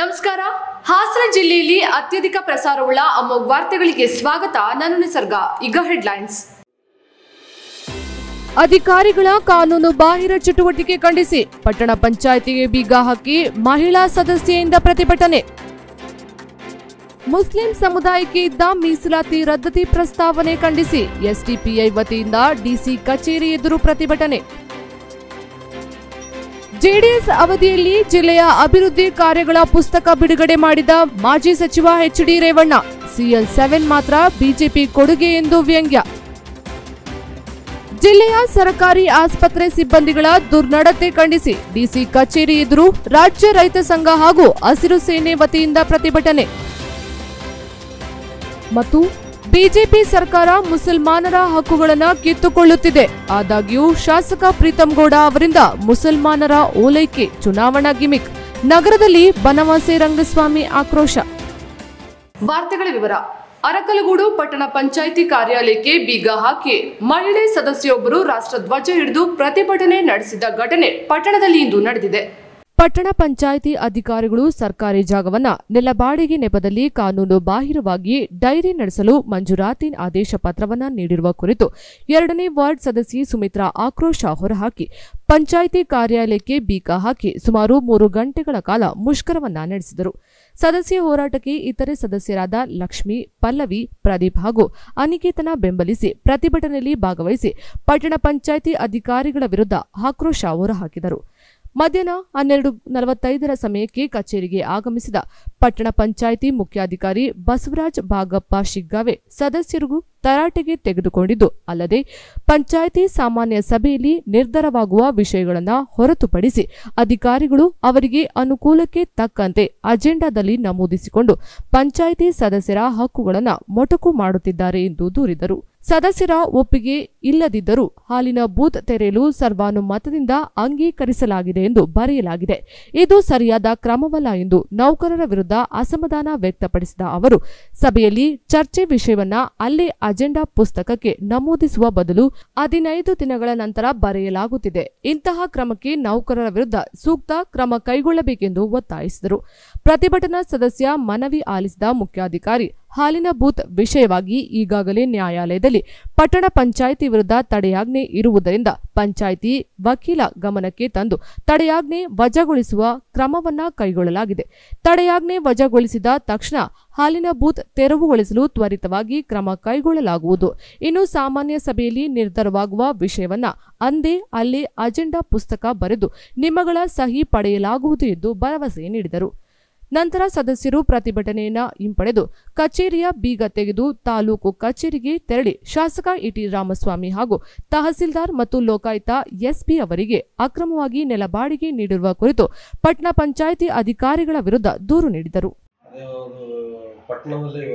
ನಮಸ್ಕಾರ ಹಾಸನ ಜಿಲ್ಲೆಯಲ್ಲಿ ಅತ್ಯಧಿಕ ಪ್ರಸಾರವುಳ್ಳ ಅಮೋಘ್ ವಾರ್ತೆಗಳಿಗೆ ಸ್ವಾಗತ ನಾನು ನಿಸರ್ಗ ಈಗ ಹೆಡ್ಲೈನ್ಸ್ ಅಧಿಕಾರಿಗಳ ಕಾನೂನು ಬಾಹಿರ ಚಟುವಟಿಕೆ ಖಂಡಿಸಿ ಪಟ್ಟಣ ಪಂಚಾಯಿತಿಗೆ ಬೀಗ ಹಾಕಿ ಮಹಿಳಾ ಸದಸ್ಯೆಯಿಂದ ಪ್ರತಿಭಟನೆ ಮುಸ್ಲಿಂ ಸಮುದಾಯಕ್ಕೆ ಇದ್ದ ಮೀಸಲಾತಿ ರದ್ದತಿ ಪ್ರಸ್ತಾವನೆ ಖಂಡಿಸಿ ಎಸ್ಡಿಪಿಐ ವತಿಯಿಂದ ಡಿಸಿ ಕಚೇರಿ ಎದುರು ಪ್ರತಿಭಟನೆ ಜೆಡಿಎಸ್ ಅವಧಿಯಲ್ಲಿ ಜಿಲ್ಲೆಯ ಅಭಿವೃದ್ಧಿ ಕಾರ್ಯಗಳ ಪುಸ್ತಕ ಬಿಡುಗಡೆ ಮಾಡಿದ ಮಾಜಿ ಸಚಿವ H D Revanna CL seven ಮಾತ್ರ ಬಿಜೆಪಿ ಕೊಡುಗೆ ಎಂದು ವ್ಯಂಗ್ಯ ಜಿಲ್ಲೆಯ ಸರ್ಕಾರಿ ಆಸ್ಪತ್ರೆ ಸಿಬ್ಬಂದಿಗಳ ದುರ್ನಡತೆ ಖಂಡಿಸಿ ಡಿಸಿ ಕಚೇರಿ ಎದುರು ರಾಜ್ಯ ರೈತ ಸಂಘ ಹಾಗೂ ಹಸಿರು ಸೇನೆ ವತಿಯಿಂದ ಪ್ರತಿಭಟನೆ ಮತ್ತು ಬಿಜೆಪಿ ಸರ್ಕಾರ ಮುಸಲ್ಮಾನರ ಹಕ್ಕುಗಳನ್ನು ಕಿತ್ತುಕೊಳ್ಳುತ್ತಿದೆ ಆದಾಗ್ಯೂ ಶಾಸಕ ಪ್ರೀತಂ ಗೌಡ ಅವರಿಂದ ಮುಸಲ್ಮಾನರ ಓಲೈಕೆ ಚುನಾವಣಾ ಗಿಮಿಕ್ ನಗರದಲ್ಲಿ ಬನವಾಸಿ ರಂಗಸ್ವಾಮಿ ಆಕ್ರೋಶ ವಾರ್ತೆಗಳ ವಿವರ ಅರಕಲಗೂಡು ಪಟ್ಟಣ ಪಂಚಾಯಿತಿ ಕಾರ್ಯಾಲಯಕ್ಕೆ ಬೀಗ ಹಾಕಿ ಮಹಿಳೆ ಸದಸ್ಯೊಬ್ಬರು ರಾಷ್ಟ್ರಧ್ವಜ ಹಿಡಿದು ಪ್ರತಿಭಟನೆ ನಡೆಸಿದ ಘಟನೆ ಪಟ್ಟಣದಲ್ಲಿ ಇಂದು ನಡೆದಿದೆ ಪಟ್ಟಣ ಪಂಚಾಯಿತಿ ಅಧಿಕಾರಿಗಳು ಸರ್ಕಾರಿ ಜಾಗವನ್ನ ನೆಲಬಾಡಿಗೆ ನೆಪದಲ್ಲಿ ಕಾನೂನು ಬಾಹಿರವಾಗಿ ಡೈರಿ ನಡೆಸಲು ಮಂಜೂರಾತಿ ಆದೇಶ ಪತ್ರವನ್ನ ನೀಡಿರುವ ಕುರಿತು ಎರಡನೇ ವಾರ್ಡ್ ಸದಸ್ಯೆ ಸುಮಿತ್ರಾ ಆಕ್ರೋಶ ಹೊರಹಾಕಿ ಪಂಚಾಯಿತಿ ಕಾರ್ಯಾಲಯಕ್ಕೆ ಬೀಗ ಹಾಕಿ ಸುಮಾರು ಮೂರು ಗಂಟೆಗಳ ಕಾಲ ಮುಷ್ಕರವನ್ನ ನಡೆಸಿದರು ಸದಸ್ಯ ಹೋರಾಟಕ್ಕೆ ಇತರೆ ಸದಸ್ಯರಾದ ಲಕ್ಷ್ಮಿ ಪಲ್ಲವಿ ಪ್ರದೀಪ್ ಹಾಗೂ ಅನಿಕೇತನ ಬೆಂಬಲಿಸಿ ಪ್ರತಿಭಟನೆಯಲ್ಲಿ ಭಾಗವಹಿಸಿ ಪಟ್ಟಣ ಪಂಚಾಯಿತಿ ಅಧಿಕಾರಿಗಳ ವಿರುದ್ಧ ಆಕ್ರೋಶ ಹೊರಹಾಕಿದರು ಮಧ್ಯಾಹ್ನ ಹನ್ನೆರಡು ನಲವತ್ತೈದರ ಸಮಯಕ್ಕೆ ಕಚೇರಿಗೆ ಆಗಮಿಸಿದ ಪಟ್ಟಣ ಪಂಚಾಯಿತಿ ಮುಖ್ಯಾಧಿಕಾರಿ ಬಸವರಾಜ್ ಭಾಗಪ್ಪ ಶಿಗ್ಗಾವೆ ಸದಸ್ಯರಿಗೂ ತರಾಟೆಗೆ ತೆಗೆದುಕೊಂಡಿದ್ದು ಅಲ್ಲದೆ ಪಂಚಾಯಿತಿ ಸಾಮಾನ್ಯ ಸಭೆಯಲ್ಲಿ ನಿರ್ಧಾರವಾಗುವ ವಿಷಯಗಳನ್ನು ಹೊರತುಪಡಿಸಿ ಅಧಿಕಾರಿಗಳು ಅವರಿಗೆ ಅನುಕೂಲಕ್ಕೆ ತಕ್ಕಂತೆ ಅಜೆಂಡಾದಲ್ಲಿ ನಮೂದಿಸಿಕೊಂಡು ಪಂಚಾಯಿತಿ ಸದಸ್ಯರ ಹಕ್ಕುಗಳನ್ನು ಮೊಟಕು ಮಾಡುತ್ತಿದ್ದಾರೆ ಎಂದು ದೂರಿದರು ಸದಸ್ಯರ ಒಪ್ಪಿಗೆ ಇಲ್ಲದಿದ್ದರೂ ಹಾಲಿನ ಬೂತ್ ತೆರೆಯಲು ಸರ್ವಾನುಮತದಿಂದ ಅಂಗೀಕರಿಸಲಾಗಿದೆ ಎಂದು ಬರೆಯಲಾಗಿದೆ ಇದು ಸರಿಯಾದ ಕ್ರಮವಲ್ಲ ಎಂದು ನೌಕರರ ವಿರುದ್ಧ ಅಸಮಾಧಾನ ವ್ಯಕ್ತಪಡಿಸಿದ ಅವರು ಸಭೆಯಲ್ಲಿ ಚರ್ಚೆ ವಿಷಯವನ್ನ ಅಲ್ಲೇ ಅಜೆಂಡಾ ಪುಸ್ತಕಕ್ಕೆ ನಮೂದಿಸುವ ಬದಲು ಹದಿನೈದು ದಿನಗಳ ನಂತರ ಬರೆಯಲಾಗುತ್ತಿದೆ ಇಂತಹ ಕ್ರಮಕ್ಕೆ ನೌಕರರ ವಿರುದ್ಧ ಸೂಕ್ತ ಕ್ರಮ ಕೈಗೊಳ್ಳಬೇಕೆಂದು ಒತ್ತಾಯಿಸಿದರು ಪ್ರತಿಭಟನಾ ಸದಸ್ಯ ಮನವಿ ಆಲಿಸಿದ ಮುಖ್ಯಾಧಿಕಾರಿ ಹಾಲಿನ ಬೂತ್ ವಿಷಯವಾಗಿ ಈಗಾಗಲೇ ನ್ಯಾಯಾಲಯದಲ್ಲಿ ಪಟ್ಟಣ ಪಂಚಾಯಿತಿ ವಿರುದ್ಧ ತಡೆಯಾಜ್ಞೆ ಇರುವುದರಿಂದ ಪಂಚಾಯಿತಿ ವಕೀಲ ಗಮನಕ್ಕೆ ತಂದು ತಡೆಯಾಜ್ಞೆ ವಜಾಗೊಳಿಸುವ ಕ್ರಮವನ್ನ ಕೈಗೊಳ್ಳಲಾಗಿದೆ ತಡೆಯಾಜ್ಞೆ ವಜಾಗೊಳಿಸಿದ ತಕ್ಷಣ ಹಾಲಿನ ಬೂತ್ ತೆರವುಗೊಳಿಸಲು ತ್ವರಿತವಾಗಿ ಕ್ರಮ ಕೈಗೊಳ್ಳಲಾಗುವುದು ಇನ್ನು ಸಾಮಾನ್ಯ ಸಭೆಯಲ್ಲಿ ನಿರ್ಧಾರವಾಗುವ ವಿಷಯವನ್ನ ಅಂದೇ ಅಲ್ಲಿ ಅಜೆಂಡಾ ಪುಸ್ತಕ ಬರೆದು ನಿಮ್ಮಗಳ ಸಹಿ ಪಡೆಯಲಾಗುವುದು ಎಂದು ಭರವಸೆ ನೀಡಿದರು ನಂತರ ಸದಸ್ಯರು ಪ್ರತಿಭಟನೆಯನ್ನ ಹಿಂಪಡೆದು ಕಚೇರಿಯ ಬೀಗ ತೆಗೆದು ತಾಲೂಕು ಕಚೇರಿಗೆ ತೆರಳಿ ಶಾಸಕ ಇಟಿ ರಾಮಸ್ವಾಮಿ ಹಾಗೂ ತಹಸೀಲ್ದಾರ್ ಮತ್ತು ಲೋಕಾಯುಕ್ತ ಎಸ್ಪಿ ಅವರಿಗೆ ಅಕ್ರಮವಾಗಿ ನೆಲಬಾಡಿಗೆ ನೀಡಿರುವ ಕುರಿತು ಪಟ್ನಾ ಪಂಚಾಯಿತಿ ಅಧಿಕಾರಿಗಳ ವಿರುದ್ಧ ದೂರು ನೀಡಿದರು ಅದೇ ಒಂದು ಪಟ್ಟಣದಲ್ಲಿ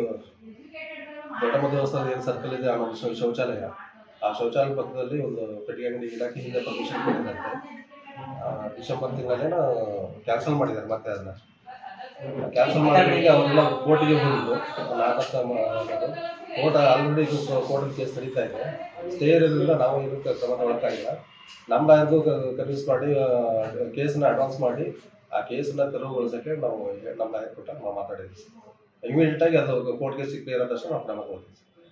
ದೊಡ್ಡಮ್ಮ ದೇವಸ್ಥಾನ ಏನು ಸರ್ಕಲ್ ಇದೆ ಆ ಒಂದು ಶೌ- ಶೌಚಾಲಯ ಆ ಶೌಚಾಲಯ ಪಕ್ಕದಲ್ಲಿ ಒಂದು ಪೆಟ್ಟಿಗೆ ಅಂಗಡಿ ಇಲಾಖೆ ಹಿಂದೆ ಪರ್ಮಿಷನ್ ಕೊಟ್ಟಿದ್ದಂತೆ ಆ, ಡಿಸೆಂಬರ್ ತಿಂಗಳಲ್ಲೇನೋ ಕ್ಯಾನ್ಸಲ್ ಮಾಡಿದ್ದಾರೆ ಮತ್ತೆ ಅದನ್ನ ಕ್ಯಾನ್ಸಲ್ ಮಾಡಿದ್ರೆ ಅವರೆಲ್ಲ ಕೋರ್ಟಿಗೆ ಹೋಗಿದ್ದು ನಾಟಕ ಮಾಡೋದು ಕೋರ್ಟ್ ಆಲ್ರೆಡಿ ಕೋರ್ಟಲ್ಲಿ ಕೇಸ್ ನಡೀತಾ ಇದೆ ಸ್ಟೇ ಇರೋದ್ರಿಂದ ನಾವು ಇದಕ್ಕೆ ಕ್ರಮ ತಗೊಳಕ್ಕಾಗಿಲ್ಲ ನಮ್ಮ ಲಾಯರ್ಗೂ ಕನ್ವಿನ್ಸ್ ಮಾಡಿ ಕೇಸನ್ನ ಅಡ್ವಾನ್ಸ್ ಮಾಡಿ ಆ ಕೇಸನ್ನ ತೆರವುಗೊಳಿಸೋಕ್ಕೆ ನಾವು ನಮ್ಮ ಲಾಯರ್ ಕೊಟ್ಟಾಗ ನಾವು ಮಾತಾಡಿದ್ವಿ ಇಮಿಡಿಯೇಟ್ ಆಗಿ ಅದು ಕೋರ್ಟ್ಗೆ ಸಿಕ್ಕದೆ ಇರೋ ತಕ್ಷಣ ನಾವು ಕ್ರಮ ತಗೊಳ್ತೀವಿ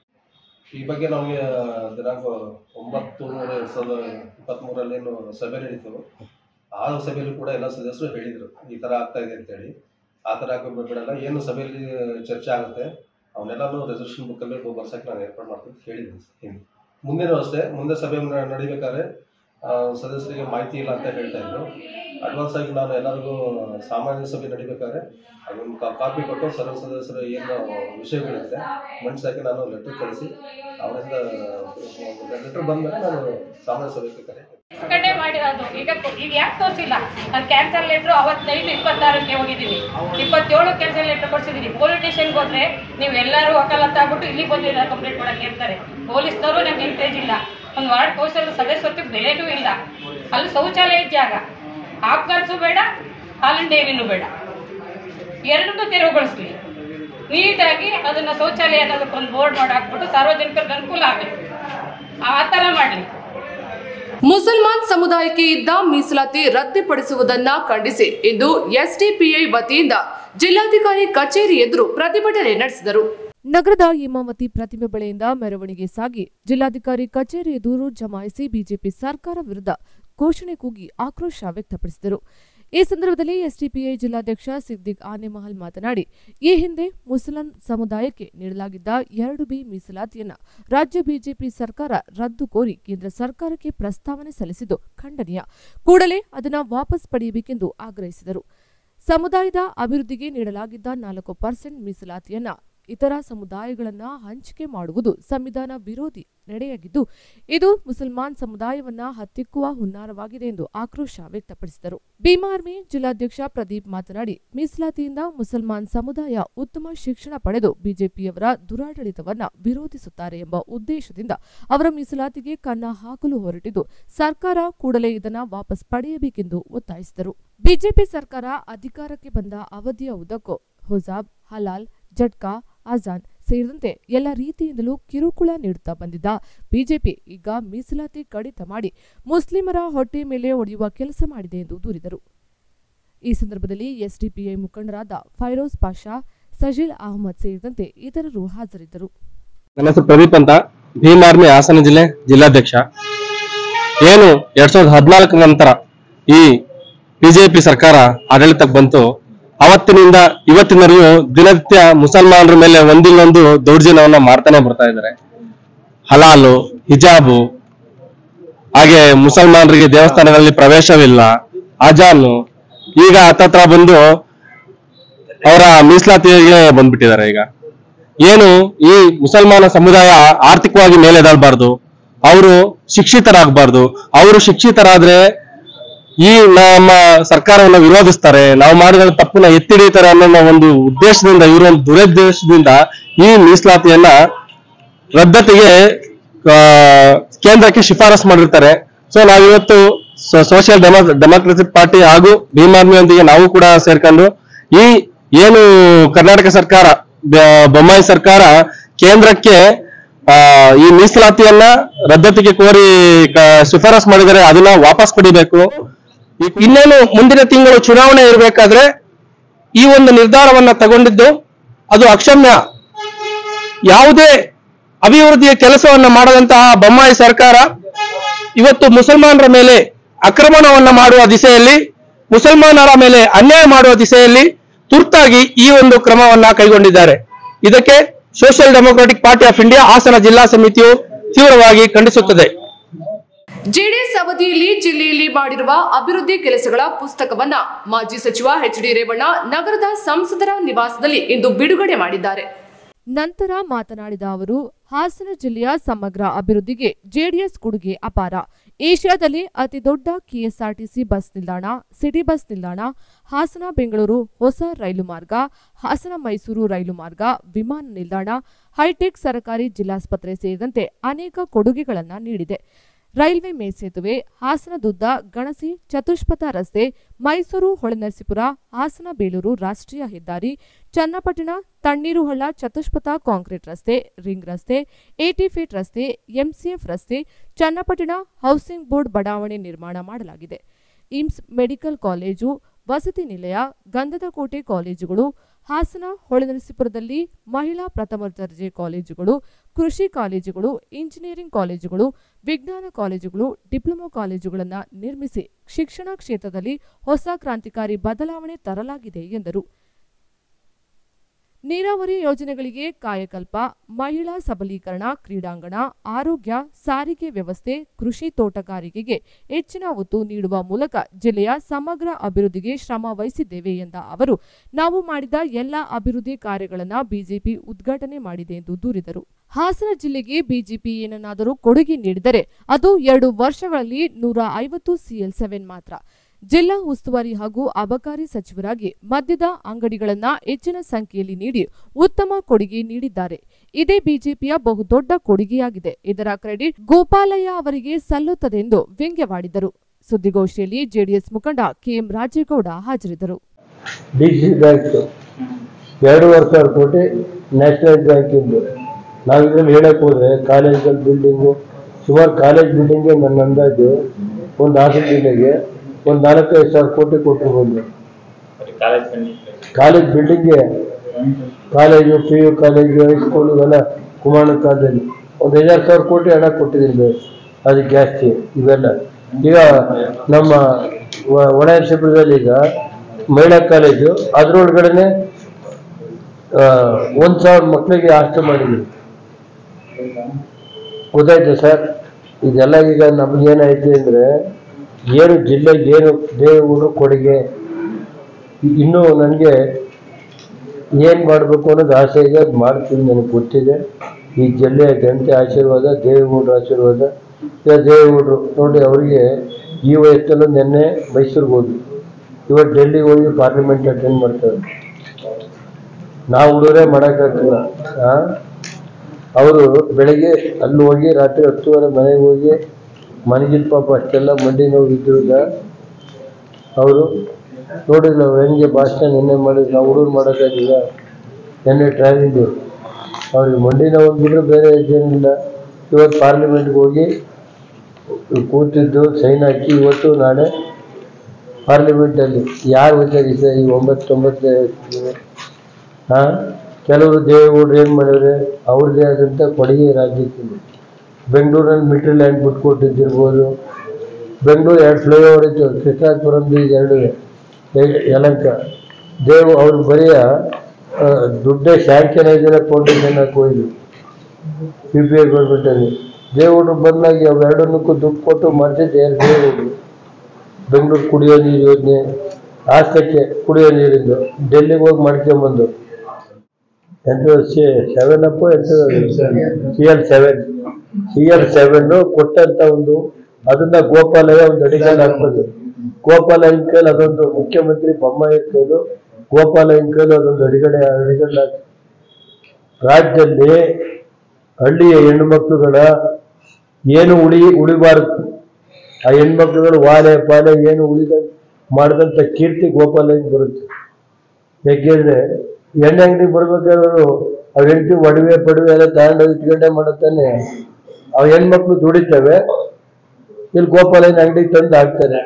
ಈ ಬಗ್ಗೆ ನಮಗೆ ದಿನಾಂಕ ಒಂಬತ್ತು ಮೂರು ಎರಡು ಸಾವಿರದ ಇಪ್ಪತ್ತ್ಮೂರಲ್ಲೇನು ಸಭೆ ನಡೀತು ಆ ಸಭೆಯಲ್ಲೂ ಕೂಡ ಎಲ್ಲ ಸದಸ್ಯರು ಹೇಳಿದರು ಈ ಥರ ಆಗ್ತಾ ಇದೆ ಅಂತೇಳಿ ಆ ಥರ ಹಾಕಿ ಬಿಡಲ್ಲ ಏನು ಸಭೆಯಲ್ಲಿ ಚರ್ಚೆ ಆಗುತ್ತೆ ಅವನ್ನೆಲ್ಲನೂ ರೆಸಲ್ಯೂಷನ್ ಬುಕ್ಕಲ್ಲಿ ಬರ್ಸಕ್ಕೆ ನಾನು ಏರ್ಪಾಡು ಮಾಡ್ತೀನಿ ಅಂತ ಹೇಳಿದ್ದೀನಿ ಹಿಂದೆ ಮುಂದೆನೂ ಅಷ್ಟೇ ಮುಂದೆ ಸಭೆ ನ- ನಡಿಬೇಕಾದ್ರೆ ಆ, ಸದಸ್ಯರಿಗೆ ಮಾಹಿತಿ ಇಲ್ಲ ಅಂತ ಹೇಳ್ತಾ ಇದ್ರು ಅಡ್ವಾನ್ಸ್ ಆಗಿ ನಾನು ಎಲ್ಲರಿಗೂ ಸಾಮಾನ್ಯ ಸಭೆ ನಡಿಬೇಕಾದ್ರೆ ಅದೊಂದು ಕಾಪಿ ಕೊಟ್ಟು ಸರ್ವ ಸದಸ್ಯರು ಏನು ವಿಷಯಗಳಿರುತ್ತೆ ಮಂಡಿಸೋಕ್ಕೆ ನಾನು ಲೆಟರ್ ಕಳಿಸಿ ಅವರಿಂದ ಲೆಟರ್ ಬಂದಮೇಲೆ ನಾನು ಸಾಮಾನ್ಯ ಸಭೆಗೆ ಕರೆ ಕಡೆ ಮಾಡಿರೋದು ಈಗ ಈಗ ಯಾಕೆ ತೋರಿಸಿಲ್ಲ ನಾನು ಕ್ಯಾನ್ಸರ್ ಲೆಟ್ರು ಅವತ್ತೈದು ಇಪ್ಪತ್ತಾರಕ್ಕೆ ಹೋಗಿದ್ದೀನಿ ಇಪ್ಪತ್ತೇಳು ಕ್ಯಾನ್ಸರ್ ಲೆಟ್ರ್ ಕೊಡ್ಸಿದ್ದೀನಿ ಪೊಲೀಸ್ ಸ್ಟೇಷನ್ಗೆ ಹೋದ್ರೆ ನೀವು ಎಲ್ಲರೂ ವಕಾಲತ್ ಆಗ್ಬಿಟ್ಟು ಇಲ್ಲಿ ಬಂದಿಲ್ಲ ಕಂಪ್ಲೇಂಟ್ ಮಾಡಕ್ಕೆ ಇರ್ತಾರೆ ಪೊಲೀಸ್ನವರು ನಂಗೆ ಎಂಕರೇಜ್ ಇಲ್ಲ ಒಂದು ವಾರ್ಡ್ ಕೌನ್ಸಿಲ್ ಸದಸ್ಯತ್ವಕ್ಕೆ ಬೆಲೆನೂ ಇಲ್ಲ ಅಲ್ಲಿ ಶೌಚಾಲಯದ ಜಾಗ ಆಫ್ಘಾನ್ಸು ಬೇಡ ಹಾಲಿನ ಡೈರಿನೂ ಬೇಡ ಎರಡನ್ನೂ ತೆರವುಗೊಳಿಸ್ಲಿ ನೀಟಾಗಿ ಅದನ್ನ ಶೌಚಾಲಯ ಅನ್ನೋದಕ್ಕೊಂದು ಬೋರ್ಡ್ ಮಾಡಿ ಹಾಕ್ಬಿಟ್ಟು ಸಾರ್ವಜನಿಕರಿಗೆ ಅನುಕೂಲ ಆಗಲಿ ಆ ಥರ ಮಾಡಲಿ ಮುಸಲ್ಮಾನ್ ಸಮುದಾಯಕ್ಕೆ ಇದ್ದ ಮೀಸಲಾತಿ ರದ್ದುಪಡಿಸುವುದನ್ನ ಖಂಡಿಸಿ ಇಂದು ಎಸ್ಡಿಪಿಐ ವತಿಯಿಂದ ಜಿಲ್ಲಾಧಿಕಾರಿ ಕಚೇರಿ ಎದುರು ಪ್ರತಿಭಟನೆ ನಡೆಸಿದರು ನಗರದ ಇಮಾಮತಿ ಪ್ರತಿಮೆ ಬಳಿಯಿಂದ ಮೆರವಣಿಗೆ ಸಾಗಿ ಜಿಲ್ಲಾಧಿಕಾರಿ ಕಚೇರಿ ಎದುರು ಜಮಾಯಿಸಿ ಬಿಜೆಪಿ ಸರ್ಕಾರ ವಿರುದ್ಧ ಘೋಷಣೆ ಕೂಗಿ ಆಕ್ರೋಶ ವ್ಯಕ್ತಪಡಿಸಿದರು ಈ ಸಂದರ್ಭದಲ್ಲಿ ಎಸ್ಡಿಪಿಐ ಜಿಲ್ಲಾಧ್ಯಕ್ಷ ಸಿದ್ದಿಕ್ ಆನೆಮಹಲ್ ಮಾತನಾಡಿ ಈ ಹಿಂದೆ ಮುಸಲ್ಮಾನ್ ಸಮುದಾಯಕ್ಕೆ ನೀಡಲಾಗಿದ್ದ ಎರಡು ಬಿ ಮೀಸಲಾತಿಯನ್ನ ರಾಜ್ಯ ಬಿಜೆಪಿ ಸರ್ಕಾರ ರದ್ದು ಕೋರಿ ಕೇಂದ್ರ ಸರ್ಕಾರಕ್ಕೆ ಪ್ರಸ್ತಾವನೆ ಸಲ್ಲಿಸಿದ್ದು ಖಂಡನೀಯ ಕೂಡಲೇ ಅದನ್ನು ವಾಪಸ್ ಪಡೆಯಬೇಕೆಂದು ಆಗ್ರಹಿಸಿದರು ಸಮುದಾಯದ ಅಭಿವೃದ್ಧಿಗೆ ನೀಡಲಾಗಿದ್ದ ನಾಲ್ಕು ಪರ್ಸೆಂಟ್ ಮೀಸಲಾತಿಯನ್ನ ಇತರ ಸಮುದಾಯಗಳನ್ನ ಹಂಚಿಕೆ ಮಾಡುವುದು ಸಂವಿಧಾನ ವಿರೋಧಿ ನಡೆಯಾಗಿದ್ದು ಇದು ಮುಸಲ್ಮಾನ್ ಸಮುದಾಯವನ್ನ ಹತ್ತಿಕ್ಕುವ ಹುನ್ನಾರವಾಗಿದೆ ಎಂದು ಆಕ್ರೋಶ ವ್ಯಕ್ತಪಡಿಸಿದರು ಭೀಮಾರ್ಮಿ ಜಿಲ್ಲಾಧ್ಯಕ್ಷ ಪ್ರದೀಪ್ ಮಾತನಾಡಿ ಮೀಸಲಾತಿಯಿಂದ ಮುಸಲ್ಮಾನ್ ಸಮುದಾಯ ಉತ್ತಮ ಶಿಕ್ಷಣ ಪಡೆದು ಬಿಜೆಪಿಯವರ ದುರಾಡಳಿತವನ್ನ ವಿರೋಧಿಸುತ್ತಾರೆ ಎಂಬ ಉದ್ದೇಶದಿಂದ ಅವರ ಮೀಸಲಾತಿಗೆ ಕನ್ನ ಹಾಕಲು ಹೊರಟಿದ್ದು ಸರ್ಕಾರ ಕೂಡಲೇ ಇದನ್ನ ವಾಪಸ್ ಪಡೆಯಬೇಕೆಂದು ಒತ್ತಾಯಿಸಿದರು ಬಿಜೆಪಿ ಸರ್ಕಾರ ಅಧಿಕಾರಕ್ಕೆ ಬಂದ ಅವಧಿಯ ಉದ್ದಕ್ಕೂ ಹುಜಾಬ್ ಹಲಾಲ್ ಜಟ್ಕಾ ಅಜಾನ್ ಸೇರಿದಂತೆ ಎಲ್ಲ ರೀತಿಯಿಂದಲೂ ಕಿರುಕುಳ ನೀಡುತ್ತಾ ಬಂದಿದ್ದ ಬಿಜೆಪಿ ಈಗ ಮೀಸಲಾತಿ ಕಡಿತ ಮಾಡಿ ಮುಸ್ಲಿಮರ ಹೊಟ್ಟೆ ಮೇಲೆ ಒಡೆಯುವ ಕೆಲಸ ಮಾಡಿದೆ ಎಂದು ದೂರಿದರು ಈ ಸಂದರ್ಭದಲ್ಲಿ ಎಸ್ಡಿಪಿಐ ಮುಖಂಡರಾದ ಫೈರೋಜ್ ಪಾಷಾ ಸಜಿಲ್ ಅಹಮದ್ ಸೇರಿದಂತೆ ಇತರರು ಹಾಜರಿದ್ದರು ನನ್ನ ಹೆಸರು ಪ್ರದೀಪ್ ಅಂತ ಭೀಮ್ ಆರ್ಮಿ ಹಾಸನ ಜಿಲ್ಲೆ ಜಿಲ್ಲಾಧ್ಯಕ್ಷ ಏನು ಎರಡ್ ಸಾವಿರದ ಹದಿನಾಲ್ಕರ ನಂತರ ಈ ಬಿಜೆಪಿ ಸರ್ಕಾರ ಆಡಳಿತಕ್ಕೆ ಬಂತು ಅವತ್ತಿನಿಂದ ಇವತ್ತಿನವರೆಗೂ ದಿನನಿತ್ಯ ಮುಸಲ್ಮಾನರ ಮೇಲೆ ಒಂದಿಲ್ಲೊಂದು ದೌರ್ಜನ್ಯವನ್ನ ಮಾಡ್ತಾನೆ ಬರ್ತಾ ಇದ್ದಾರೆ ಹಲಾಲು ಹಿಜಾಬು ಹಾಗೆ ಮುಸಲ್ಮಾನರಿಗೆ ದೇವಸ್ಥಾನಗಳಲ್ಲಿ ಪ್ರವೇಶವಿಲ್ಲ ಅಜಾನು ಈಗ ಹತ್ತತ್ರ ಬಂದು ಅವರ ಮೀಸಲಾತಿಗೆ ಬಂದ್ಬಿಟ್ಟಿದ್ದಾರೆ ಈಗ ಏನು ಈ ಮುಸಲ್ಮಾನ ಸಮುದಾಯ ಆರ್ಥಿಕವಾಗಿ ಮೇಲೆದಳ್ಬಾರ್ದು ಅವರು ಶಿಕ್ಷಿತರಾಗಬಾರ್ದು ಅವರು ಶಿಕ್ಷಿತರಾದ್ರೆ ಈ ನಮ್ಮ ಸರ್ಕಾರವನ್ನ ವಿರೋಧಿಸ್ತಾರೆ ನಾವು ಮಾಡಿದ ತಪ್ಪನ್ನ ಎತ್ತಿ ಹಿಡಿತಾರೆ ಅನ್ನೋ ಒಂದು ಉದ್ದೇಶದಿಂದ ಇವರು ಒಂದು ದುರುದ್ದೇಶದಿಂದ ಈ ಮೀಸಲಾತಿಯನ್ನ ರದ್ದತಿಗೆ ಆ, ಕೇಂದ್ರಕ್ಕೆ ಶಿಫಾರಸ್ ಮಾಡಿರ್ತಾರೆ ಸೊ ನಾವಿವತ್ತು ಸೋಷಿಯಲ್ ಡೆಮೋಕ್ರಟಿಕ್ ಪಾರ್ಟಿ ಹಾಗೂ ಭೀಮ್ ಆರ್ಮಿಯೊಂದಿಗೆ ನಾವು ಕೂಡ ಸೇರ್ಕೊಂಡು ಈ ಏನು ಕರ್ನಾಟಕ ಸರ್ಕಾರ ಬ- ಬೊಮ್ಮಾಯಿ ಸರ್ಕಾರ ಕೇಂದ್ರಕ್ಕೆ ಆ, ಈ ಮೀಸಲಾತಿಯನ್ನ ರದ್ದತಿಗೆ ಕೋರಿ ಕ- ಶಿಫಾರಸ್ ಮಾಡಿದರೆ ಅದನ್ನ ವಾಪಸ್ ಪಡಿಬೇಕು ಈ- ಇನ್ನೇನು ಮುಂದಿನ ತಿಂಗಳು ಚುನಾವಣೆ ಇರಬೇಕಾದ್ರೆ ಈ ಒಂದು ನಿರ್ಧಾರವನ್ನ ತಗೊಂಡಿದ್ದು ಅದು ಅಕ್ಷಮ್ಯ ಯಾವುದೇ ಅಭಿವೃದ್ಧಿಯ ಕೆಲಸವನ್ನ ಮಾಡದಂತಹ ಬೊಮ್ಮಾಯಿ ಸರ್ಕಾರ ಇವತ್ತು ಮುಸಲ್ಮಾನರ ಮೇಲೆ ಆಕ್ರಮಣವನ್ನ ಮಾಡುವ ದಿಸೆಯಲ್ಲಿ ಮುಸಲ್ಮಾನರ ಮೇಲೆ ಅನ್ಯಾಯ ಮಾಡುವ ದಿಸೆಯಲ್ಲಿ ತುರ್ತಾಗಿ ಈ ಒಂದು ಕ್ರಮವನ್ನ ಕೈಗೊಂಡಿದ್ದಾರೆ ಇದಕ್ಕೆ social democratic party of India Hassan ಜಿಲ್ಲಾ ಸಮಿತಿಯು ತೀವ್ರವಾಗಿ ಖಂಡಿಸುತ್ತದೆ ಜೆಡಿಎಸ್ ಅವಧಿಯಲ್ಲಿ ಜಿಲ್ಲೆಯಲ್ಲಿ ಮಾಡಿರುವ ಅಭಿವೃದ್ಧಿ ಕೆಲಸಗಳ ಪುಸ್ತಕವನ್ನ ಮಾಜಿ ಸಚಿವ ಎಚ್ ಡಿ ರೇವಣ್ಣ ನಗರದ ಸಂಸದರ ನಿವಾಸದಲ್ಲಿ ಇಂದು ಬಿಡುಗಡೆ ಮಾಡಿದ್ದಾರೆ ನಂತರ ಮಾತನಾಡಿದ ಅವರು ಹಾಸನ ಜಿಲ್ಲೆಯ ಸಮಗ್ರ ಅಭಿವೃದ್ಧಿಗೆ ಜೆಡಿಎಸ್ ಕೊಡುಗೆ ಅಪಾರ ಏಷ್ಯಾದಲ್ಲಿ ಅತಿ ದೊಡ್ಡ ಕೆಎಸ್ಆರ್ಟಿಸಿ ಬಸ್ ನಿಲ್ದಾಣ ಸಿಟಿ ಬಸ್ ನಿಲ್ದಾಣ ಹಾಸನ ಬೆಂಗಳೂರು ಹೊಸ ರೈಲು ಮಾರ್ಗ ಹಾಸನ ಮೈಸೂರು ರೈಲು ಮಾರ್ಗ ವಿಮಾನ ನಿಲ್ದಾಣ ಹೈಟೆಕ್ ಸರ್ಕಾರಿ ಜಿಲ್ಲಾಸ್ಪತ್ರೆ ಸೇರಿದಂತೆ ಅನೇಕ ಕೊಡುಗೆಗಳನ್ನು ನೀಡಿದೆ ರೈಲ್ವೆ ಮೇಲ್ಸೇತುವೆ ಹಾಸನದುದ್ದ ಗಣಸಿ ಚತುಷ್ಪಥ ರಸ್ತೆ ಮೈಸೂರು ಹೊಳೆನರಸೀಪುರ ಹಾಸನ ಬೇಲೂರು ರಾಷ್ಟ್ರೀಯ ಹೆದ್ದಾರಿ ಚನ್ನಪಟ್ಟಣ ತಣ್ಣೀರುಹಳ್ಳ ಚತುಷ್ಪಥ ಕಾಂಕ್ರೀಟ್ ರಸ್ತೆ ರಿಂಗ್ ರಸ್ತೆ ಏಟಿ ಫೀಟ್ ರಸ್ತೆ ಎಂಸಿಎಫ್ ರಸ್ತೆ ಚನ್ನಪಟ್ಟಣ ಹೌಸಿಂಗ್ ಬೋರ್ಡ್ ಬಡಾವಣೆ ನಿರ್ಮಾಣ ಮಾಡಲಾಗಿದೆ ಇಮ್ಸ್ ಮೆಡಿಕಲ್ ಕಾಲೇಜು ವಸತಿ ನಿಲಯ ಗಂಧದ ಕೋಟೆ ಕಾಲೇಜುಗಳು ಹಾಸನ ಹೊಳೆನರಸೀಪುರದಲ್ಲಿ ಮಹಿಳಾ ಪ್ರಥಮ ದರ್ಜೆ ಕಾಲೇಜುಗಳು ಕೃಷಿ ಕಾಲೇಜುಗಳು ಇಂಜಿನಿಯರಿಂಗ್ ಕಾಲೇಜುಗಳು ವಿಜ್ಞಾನ ಕಾಲೇಜುಗಳು ಡಿಪ್ಲೊಮಾ ಕಾಲೇಜುಗಳನ್ನು ನಿರ್ಮಿಸಿ ಶಿಕ್ಷಣ ಕ್ಷೇತ್ರದಲ್ಲಿ ಹೊಸ ಕ್ರಾಂತಿಕಾರಿ ಬದಲಾವಣೆ ತರಲಾಗಿದೆ ಎಂದರು ನೀರಾವರಿ ಯೋಜನೆಗಳಿಗೆ ಕಾಯಕಲ್ಪ ಮಹಿಳಾ ಸಬಲೀಕರಣ ಕ್ರೀಡಾಂಗಣ ಆರೋಗ್ಯ ಸಾರಿಗೆ ವ್ಯವಸ್ಥೆ ಕೃಷಿ ತೋಟಗಾರಿಕೆಗೆ ಹೆಚ್ಚಿನ ಒತ್ತು ನೀಡುವ ಮೂಲಕ ಜಿಲ್ಲೆಯ ಸಮಗ್ರ ಅಭಿವೃದ್ಧಿಗೆ ಶ್ರಮ ವಹಿಸಿದ್ದೇವೆ ಎಂದ ಅವರು ನಾವು ಮಾಡಿದ ಎಲ್ಲ ಅಭಿವೃದ್ಧಿ ಕಾರ್ಯಗಳನ್ನು ಬಿಜೆಪಿ ಉದ್ಘಾಟನೆ ಮಾಡಿದೆ ಎಂದು ದೂರಿದರು ಹಾಸನ ಜಿಲ್ಲೆಗೆ ಬಿಜೆಪಿ ಏನನ್ನಾದರೂ ಕೊಡುಗೆ ನೀಡಿದರೆ ಅದು ಎರಡು ವರ್ಷಗಳಲ್ಲಿ ನೂರ ಐವತ್ತು ಸಿಎಲ್ ಸೆವೆನ್ ಮಾತ್ರ ಜಿಲ್ಲಾ ಉಸ್ತುವಾರಿ ಹಾಗೂ ಅಬಕಾರಿ ಸಚಿವರಾಗಿ ಮದ್ಯದ ಅಂಗಡಿಗಳನ್ನ ಹೆಚ್ಚಿನ ಸಂಖ್ಯೆಯಲ್ಲಿ ನೀಡಿ ಉತ್ತಮ ಕೊಡುಗೆ ನೀಡಿದ್ದಾರೆ ಇದೇ ಬಿಜೆಪಿಯ ಬಹುದೊಡ್ಡ ಕೊಡುಗೆಯಾಗಿದೆ ಇದರ ಕ್ರೆಡಿಟ್ ಗೋಪಾಲಯ್ಯ ಅವರಿಗೆ ಸಲ್ಲುತ್ತದೆ ಎಂದು ವ್ಯಂಗ್ಯವಾಡಿದರು ಸುದ್ದಿಗೋಷ್ಠಿಯಲ್ಲಿ ಜೆಡಿಎಸ್ ಮುಖಂಡ ಕೆಎಂ ರಾಜೇಗೌಡ ಹಾಜರಿದ್ದರು ಡಿ ಸಿ ಬ್ಯಾಂಕ್ ಎರಡೂವರೆ ಸಾವಿರ ಕೋಟಿ ನ್ಯಾಷನಲೈಸ್ ಬ್ಯಾಂಕಿಂದು ನಾವು ಇದರಲ್ಲಿ ಹೇಳಕ್ ಹೋದ್ರೆ ಕಾಲೇಜ್ಗಳ ಬಿಲ್ಡಿಂಗು ಸುಮಾರು ಕಾಲೇಜ್ ಬಿಲ್ಡಿಂಗ್ಗೆ ನನ್ನ ಅಂದಾಜು ಒಂದು ಹಾಸನ ಜಿಲ್ಲೆಗೆ ಒಂದು ನಾಲ್ಕೈದು ಸಾವಿರ ಕೋಟಿ ಕೊಟ್ಟಿರ್ಬೋದು ಕಾಲೇಜ್ ಬಿಲ್ಡಿಂಗ್ಗೆ college P U college high school ಇವೆಲ್ಲ ಕುಮಾರನ ಕಾಲದಲ್ಲಿ ಒಂದು ಐದಾರು ಸಾವಿರ ಕೋಟಿ ಹಣ ಕೊಟ್ಟಿದ್ದೀನಿ ಅದಕ್ಕೆ ಜಾಸ್ತಿ ಇವೆಲ್ಲ ಈಗ ನಮ್ಮ ವ- ಒಣ ಶಿಬಿರದಲ್ಲಿ ಈಗ ಮಹಿಳಾ ಕಾಲೇಜು ಅದ್ರೊಳಗಡೆನೆ ಒಂದು ಸಾವಿರ ಮಕ್ಕಳಿಗೆ ಹಾಸ್ಟೆಲ್ ಮಾಡಿದ್ದೀವಿ ಗೊತ್ತಾಯ್ತು ಸರ್ ಇದೆಲ್ಲ ಈಗ ನಮ್ಗೇನಾಯ್ತು ಅಂದರೆ ಏನು ಜಿಲ್ಲೆಗೆ ಏನು ದೇವರು ಕೊಡುಗೆ ಇನ್ನೂ ನನಗೆ ಏನು ಮಾಡಬೇಕು ಅನ್ನೋದು ಆಸೆ ಇದೆ ಅದು ಮಾಡ್ತೀನಿ ನನಗೆ ಗೊತ್ತಿದೆ ಈ ಜಿಲ್ಲೆಯ ಜನತೆ ಆಶೀರ್ವಾದ ದೇವೇಗೌಡರ ಆಶೀರ್ವಾದ ಈಗ ದೇವೇಗೌಡರು ನೋಡಿ ಅವರಿಗೆ ಈ ವಯಸ್ಸಲ್ಲೂ ನಿನ್ನೆ ಮೈಸೂರಿಗೆ ಹೋದ್ವಿ ಇವತ್ತು ಡೆಲ್ಲಿಗೆ ಹೋಗಿ ಪಾರ್ಲಿಮೆಂಟ್ ಅಟೆಂಡ್ ಮಾಡ್ತಾರೆ ನಾವು ಹುಡುಗರೇ ಮಾಡೋಕ್ಕಾಗ್ತಿಲ್ಲ ಅವರು ಬೆಳಗ್ಗೆ ಅಲ್ಲಿ ಹೋಗಿ ರಾತ್ರಿ ಹತ್ತುವರೆ ಮನೆಗೆ ಹೋಗಿ ಮನೆಗಿದ್ದ ಪಾಪ ಅಷ್ಟೆಲ್ಲ ಮಂಡಿ ನೋವು ಇದ್ದಿಲ್ಲ ಅವರು ನೋಡಿಲ್ಲ ಅವ್ರು ಹೆಂಗೆ ಭಾಷಣ ನಿನ್ನೆ ಮಾಡಿದ್ರು ನಾವು ಹುಡುಗರು ಮಾಡೋಕ್ಕಾಗಿಲ್ಲ ನಿನ್ನೆ ಟ್ರಾವೆಲಿಂಗು ಅವ್ರಿಗೆ ಮಂಡಿ ನೋವು ಬಿಟ್ಟರೆ ಬೇರೆ ಏನಿಲ್ಲ ಇವತ್ತು ಪಾರ್ಲಿಮೆಂಟ್ಗೆ ಹೋಗಿ ಕೂತಿದ್ದು ಸೈನ್ ಹಾಕಿ ಇವತ್ತು ನಾಳೆ ಪಾರ್ಲಿಮೆಂಟಲ್ಲಿ ಯಾರು ವಿಚಾರಿಸಿದೆ ಈ ಒಂಬತ್ತು ಒಂಬತ್ತು ಹಾಂ ಕೆಲವರು ದೇವೇಗೌಡರು ಏನು ಮಾಡಿದ್ರೆ ಅವ್ರದ್ದೇ ಆದಂಥ ಕೊಡುಗೆ ರಾಜ್ಯಕ್ಕಿದೆ ಬೆಂಗಳೂರಲ್ಲಿ ಮೀಟ್ರ್ ಲ್ಯಾಂಡ್ ಬಿಟ್ಕೊಟ್ಟಿದ್ದಿರ್ಬೋದು ಬೆಂಗಳೂರು ಎರಡು ಫ್ಲೈಓವರ್ ಇತ್ತು ಕೃಷ್ಣಾಪುರಂ ಬೀಚ್ ಎರಡು ಯಲಂಕ ದೇವ್ ಅವ್ರು ಬರೆಯ ದುಡ್ಡೇ ಶಾಂಕ್ಷನ್ ಐದಿನ ಫೌಂಡೇಶನ್ ಹಾಕಿ ಹೋಯ್ದು ಯು ಪಿ ಐ ಗೌರ್ಮೆಂಟಲ್ಲಿ ದೇವೇಗೌಡರು ಬಂದಾಗಿ ಅವೆರಡನ್ನಕ್ಕೂ ದುಡ್ಡು ಕೊಟ್ಟು ಮಾಡಿಸಿದ್ದು ಯಾರು ದೇವೇಗೌಡರು ಬೆಂಗಳೂರು ಕುಡಿಯೋ ನೀರು ಯೋಜನೆ ಆಸ್ತಕ್ಕೆ ಕುಡಿಯೋ ನೀರಿಂದು ಡೆಲ್ಲಿಗೆ ಹೋಗಿ ಮಾಡ್ಕೊಂಬಂದು ಎಂಟು ಸೆವೆನ್ ಅಪ್ ಎಂಟು C L seven C L seven ಕೊಟ್ಟಂತ ಒಂದು ಅದನ್ನ ಗೋಪಾಲಯ್ಯ ಒಂದು ಅಡಿಗಲ್ ಹಾಕ್ಬೋದು ಗೋಪಾಲಯ್ಯನ ಕೈಲಿ ಅದೊಂದು ಮುಖ್ಯಮಂತ್ರಿ ಬೊಮ್ಮಾಯಿ ಕೈಲು ಗೋಪಾಲಯ್ಯನ ಕೈಲು ಅದೊಂದು ಅಡಿಗಡೆ ಅಡಿಗಲ್ ಹಾಕಿ ರಾಜ್ಯದಲ್ಲಿ ಹಳ್ಳಿಯ ಹೆಣ್ಣು ಮಕ್ಕಳುಗಳ ಏನು ಉಳಿ ಉಳಿಬಾರದು ಆ ಹೆಣ್ಮಕ್ಳುಗಳು ವಾಲೆ ಪಾಲೆ ಏನು ಉಳಿದ ಮಾಡಿದಂಥ ಕೀರ್ತಿ ಗೋಪಾಲಯ್ಯನ ಬರುತ್ತೆ ಯಾಕೆಂದ್ರೆ ಎಣ್ಣೆ ಅಂಗಡಿ ಬರ್ಬೇಕಾದ್ರು ಅವ್ರ ಹೆಂಡತಿ ಒಡವೆ ಪಡವೆ ಎಲ್ಲ ತಗೊಂಡು ಇಟ್ಕೊಂಡೆ ಮಾಡುತ್ತಾನೆ ಅವ್ ಹೆಣ್ಮಕ್ಳು ದುಡಿತವೆ ಇಲ್ಲಿ ಗೋಪಾಲಯ್ಯನ ಅಂಗಡಿಗೆ ತಂದು ಹಾಕ್ತಾರೆ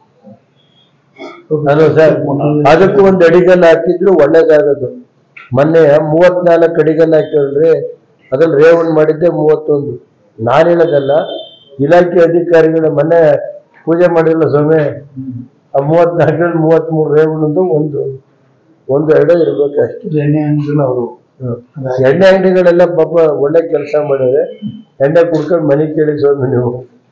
ಅಲ್ವಾ ಸರ್ ಅದಕ್ಕೂ ಒಂದು ಅಡಿಗಲ್ ಹಾಕಿದ್ರು ಒಳ್ಳೇದಾಗೋದು ಮೊನ್ನೆ ಮೂವತ್ನಾಲ್ಕು ಅಡಿಗಲ್ ಹಾಕಿದ್ರಿ ಅದ್ರಲ್ಲಿ ರೇವಣ್ ಮಾಡಿದ್ದೆ ಮೂವತ್ತೊಂದು ನಾನು ಹೇಳೋದಲ್ಲ ಇಲಾಖೆ ಅಧಿಕಾರಿಗಳು ಮೊನ್ನೆ ಪೂಜೆ ಮಾಡಿಲ್ಲ ಸ್ವಾಮಿ ಆ ಮೂವತ್ನಾಲ್ಕರಲ್ಲಿ ಮೂವತ್ಮೂರು ರೇವಣದ್ದು ಒಂದು ಒಂದು ಎರಡು ಇರ್ಬೇಕು ಅಷ್ಟೇ ಎಣ್ಣೆ ಅಂಗಡಿಗಳು ಅವರು ಎಣ್ಣೆ ಅಂಗಡಿಗಳೆಲ್ಲ ಪಾಪ ಒಳ್ಳೆ ಕೆಲಸ ಮಾಡಿದ್ರೆ ಎಣ್ಣೆ ಕುಡ್ಕೊಂಡು ಮನೆ ಕೇಳಿ ಸ್ವಾಮಿ ನೀವು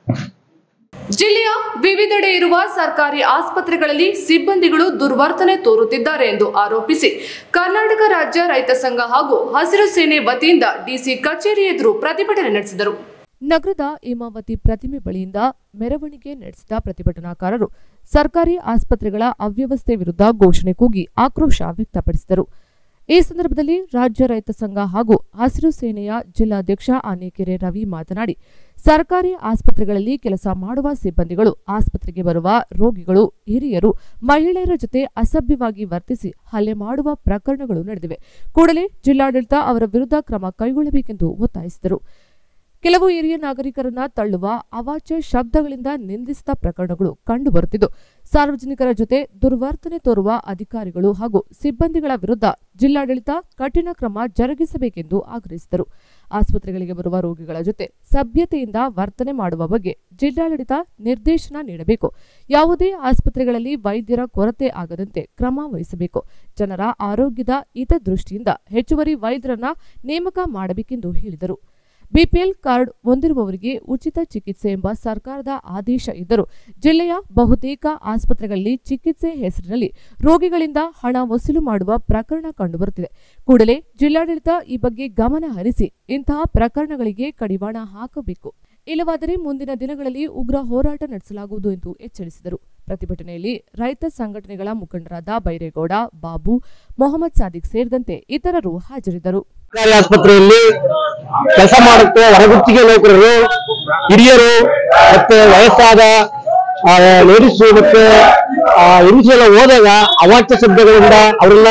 ಜಿಲ್ಲೆಯ ವಿವಿಧೆಡೆ ಇರುವ ಸರ್ಕಾರಿ ಆಸ್ಪತ್ರೆಗಳಲ್ಲಿ ಸಿಬ್ಬಂದಿಗಳು ದುರ್ವರ್ತನೆ ತೋರುತ್ತಿದ್ದಾರೆ ಎಂದು ಆರೋಪಿಸಿ ಕರ್ನಾಟಕ ರಾಜ್ಯ ರೈತ ಸಂಘ ಹಾಗೂ ಹಸಿರು ಸೇನೆ ವತಿಯಿಂದ ಡಿಸಿ ಕಚೇರಿ ಎದುರು ಪ್ರತಿಭಟನೆ ನಡೆಸಿದರು ನಗರದ ಹೇಮಾವತಿ ಪ್ರತಿಮೆ ಬಳಿಯಿಂದ ಮೆರವಣಿಗೆ ನಡೆಸಿದ ಪ್ರತಿಭಟನಾಕಾರರು ಸರ್ಕಾರಿ ಆಸ್ಪತ್ರೆಗಳ ಅವ್ಯವಸ್ಥೆ ವಿರುದ್ಧ ಘೋಷಣೆ ಕೂಗಿ ಆಕ್ರೋಶ ವ್ಯಕ್ತಪಡಿಸಿದರು ಈ ಸಂದರ್ಭದಲ್ಲಿ ರಾಜ್ಯ ರೈತ ಸಂಘ ಹಾಗೂ ಹಸಿರು ಸೇನೆಯ ಜಿಲ್ಲಾಧ್ಯಕ್ಷ ಆನೇಕೆರೆ ರವಿ ಮಾತನಾಡಿ ಸರ್ಕಾರಿ ಆಸ್ಪತ್ರೆಗಳಲ್ಲಿ ಕೆಲಸ ಮಾಡುವ ಸಿಬ್ಬಂದಿಗಳು ಆಸ್ಪತ್ರೆಗೆ ಬರುವ ರೋಗಿಗಳು ಹಿರಿಯರು ಮಹಿಳೆಯರ ಜೊತೆ ಅಸಭ್ಯವಾಗಿ ವರ್ತಿಸಿ ಹಲ್ಲೆ ಮಾಡುವ ಪ್ರಕರಣಗಳು ನಡೆದಿವೆ ಕೂಡಲೇ ಜಿಲ್ಲಾಡಳಿತ ಅವರ ವಿರುದ್ಧ ಕ್ರಮ ಕೈಗೊಳ್ಳಬೇಕೆಂದು ಒತ್ತಾಯಿಸಿದರು ಕೆಲವು ಹಿರಿಯ ನಾಗರಿಕರನ್ನ ತಳ್ಳುವ ಅವಾಚ್ಯ ಶಬ್ದಗಳಿಂದ ನಿಂದಿಸಿದ ಪ್ರಕರಣಗಳು ಕಂಡುಬರುತ್ತಿದ್ದು ಸಾರ್ವಜನಿಕರ ಜೊತೆ ದುರ್ವರ್ತನೆ ತೋರುವ ಅಧಿಕಾರಿಗಳು ಹಾಗೂ ಸಿಬ್ಬಂದಿಗಳ ವಿರುದ್ಧ ಜಿಲ್ಲಾಡಳಿತ ಕಠಿಣ ಕ್ರಮ ಜರುಗಿಸಬೇಕೆಂದು ಆಗ್ರಹಿಸಿದರು ಆಸ್ಪತ್ರೆಗಳಿಗೆ ಬರುವ ರೋಗಿಗಳ ಜೊತೆ ಸಭ್ಯತೆಯಿಂದ ವರ್ತನೆ ಮಾಡುವ ಬಗ್ಗೆ ಜಿಲ್ಲಾಡಳಿತ ನಿರ್ದೇಶನ ನೀಡಬೇಕು ಯಾವುದೇ ಆಸ್ಪತ್ರೆಗಳಲ್ಲಿ ವೈದ್ಯರ ಕೊರತೆ ಆಗದಂತೆ ಕ್ರಮ ವಹಿಸಬೇಕು ಜನರ ಆರೋಗ್ಯದ ಹಿತದೃಷ್ಟಿಯಿಂದ ಹೆಚ್ಚುವರಿ ವೈದ್ಯರನ್ನ ನೇಮಕ ಮಾಡಬೇಕೆಂದು ಹೇಳಿದರು ಬಿಪಿಎಲ್ ಕಾರ್ಡ್ ಹೊಂದಿರುವವರಿಗೆ ಉಚಿತ ಚಿಕಿತ್ಸೆ ಎಂಬ ಸರ್ಕಾರದ ಆದೇಶ ಇದ್ದರೂ ಜಿಲ್ಲೆಯ ಬಹುತೇಕ ಆಸ್ಪತ್ರೆಗಳಲ್ಲಿ ಚಿಕಿತ್ಸೆ ಹೆಸರಿನಲ್ಲಿ ರೋಗಿಗಳಿಂದ ಹಣ ವಸೂಲು ಮಾಡುವ ಪ್ರಕರಣ ಕಂಡುಬರುತ್ತಿದೆ ಕೂಡಲೇ ಜಿಲ್ಲಾಡಳಿತ ಈ ಬಗ್ಗೆ ಗಮನ ಹರಿಸಿ ಇಂತಹ ಪ್ರಕರಣಗಳಿಗೆ ಕಡಿವಾಣ ಹಾಕಬೇಕು ಇಲ್ಲವಾದರೆ ಮುಂದಿನ ದಿನಗಳಲ್ಲಿ ಉಗ್ರ ಹೋರಾಟ ನಡೆಸಲಾಗುವುದು ಎಂದು ಎಚ್ಚರಿಸಿದರು ಪ್ರತಿಭಟನೆಯಲ್ಲಿ ರೈತ ಸಂಘಟನೆಗಳ ಮುಖಂಡರಾದ ಬೈರೇಗೌಡ ಬಾಬು ಮೊಹಮ್ಮದ್ ಸಾದಿಕ್ ಸೇರಿದಂತೆ ಇತರರು ಹಾಜರಿದ್ದರು ಸರ್ಕಾರಿ ಆಸ್ಪತ್ರೆಯಲ್ಲಿ ಕೆಲಸ ಮಾಡುತ್ತೆ ಹೊರಗುತ್ತಿಗೆ ನೌಕರರು ಹಿರಿಯರು ಮತ್ತೆ ವಯಸ್ಸಾದ ಲೇಡೀಸ್ ಮತ್ತೆ ಹೆಂಗಸು ಎಲ್ಲ ಹೋದಾಗ ಅವಾಚ್ಯ ಶಬ್ದಗಳಿಂದ ಅವರೆಲ್ಲ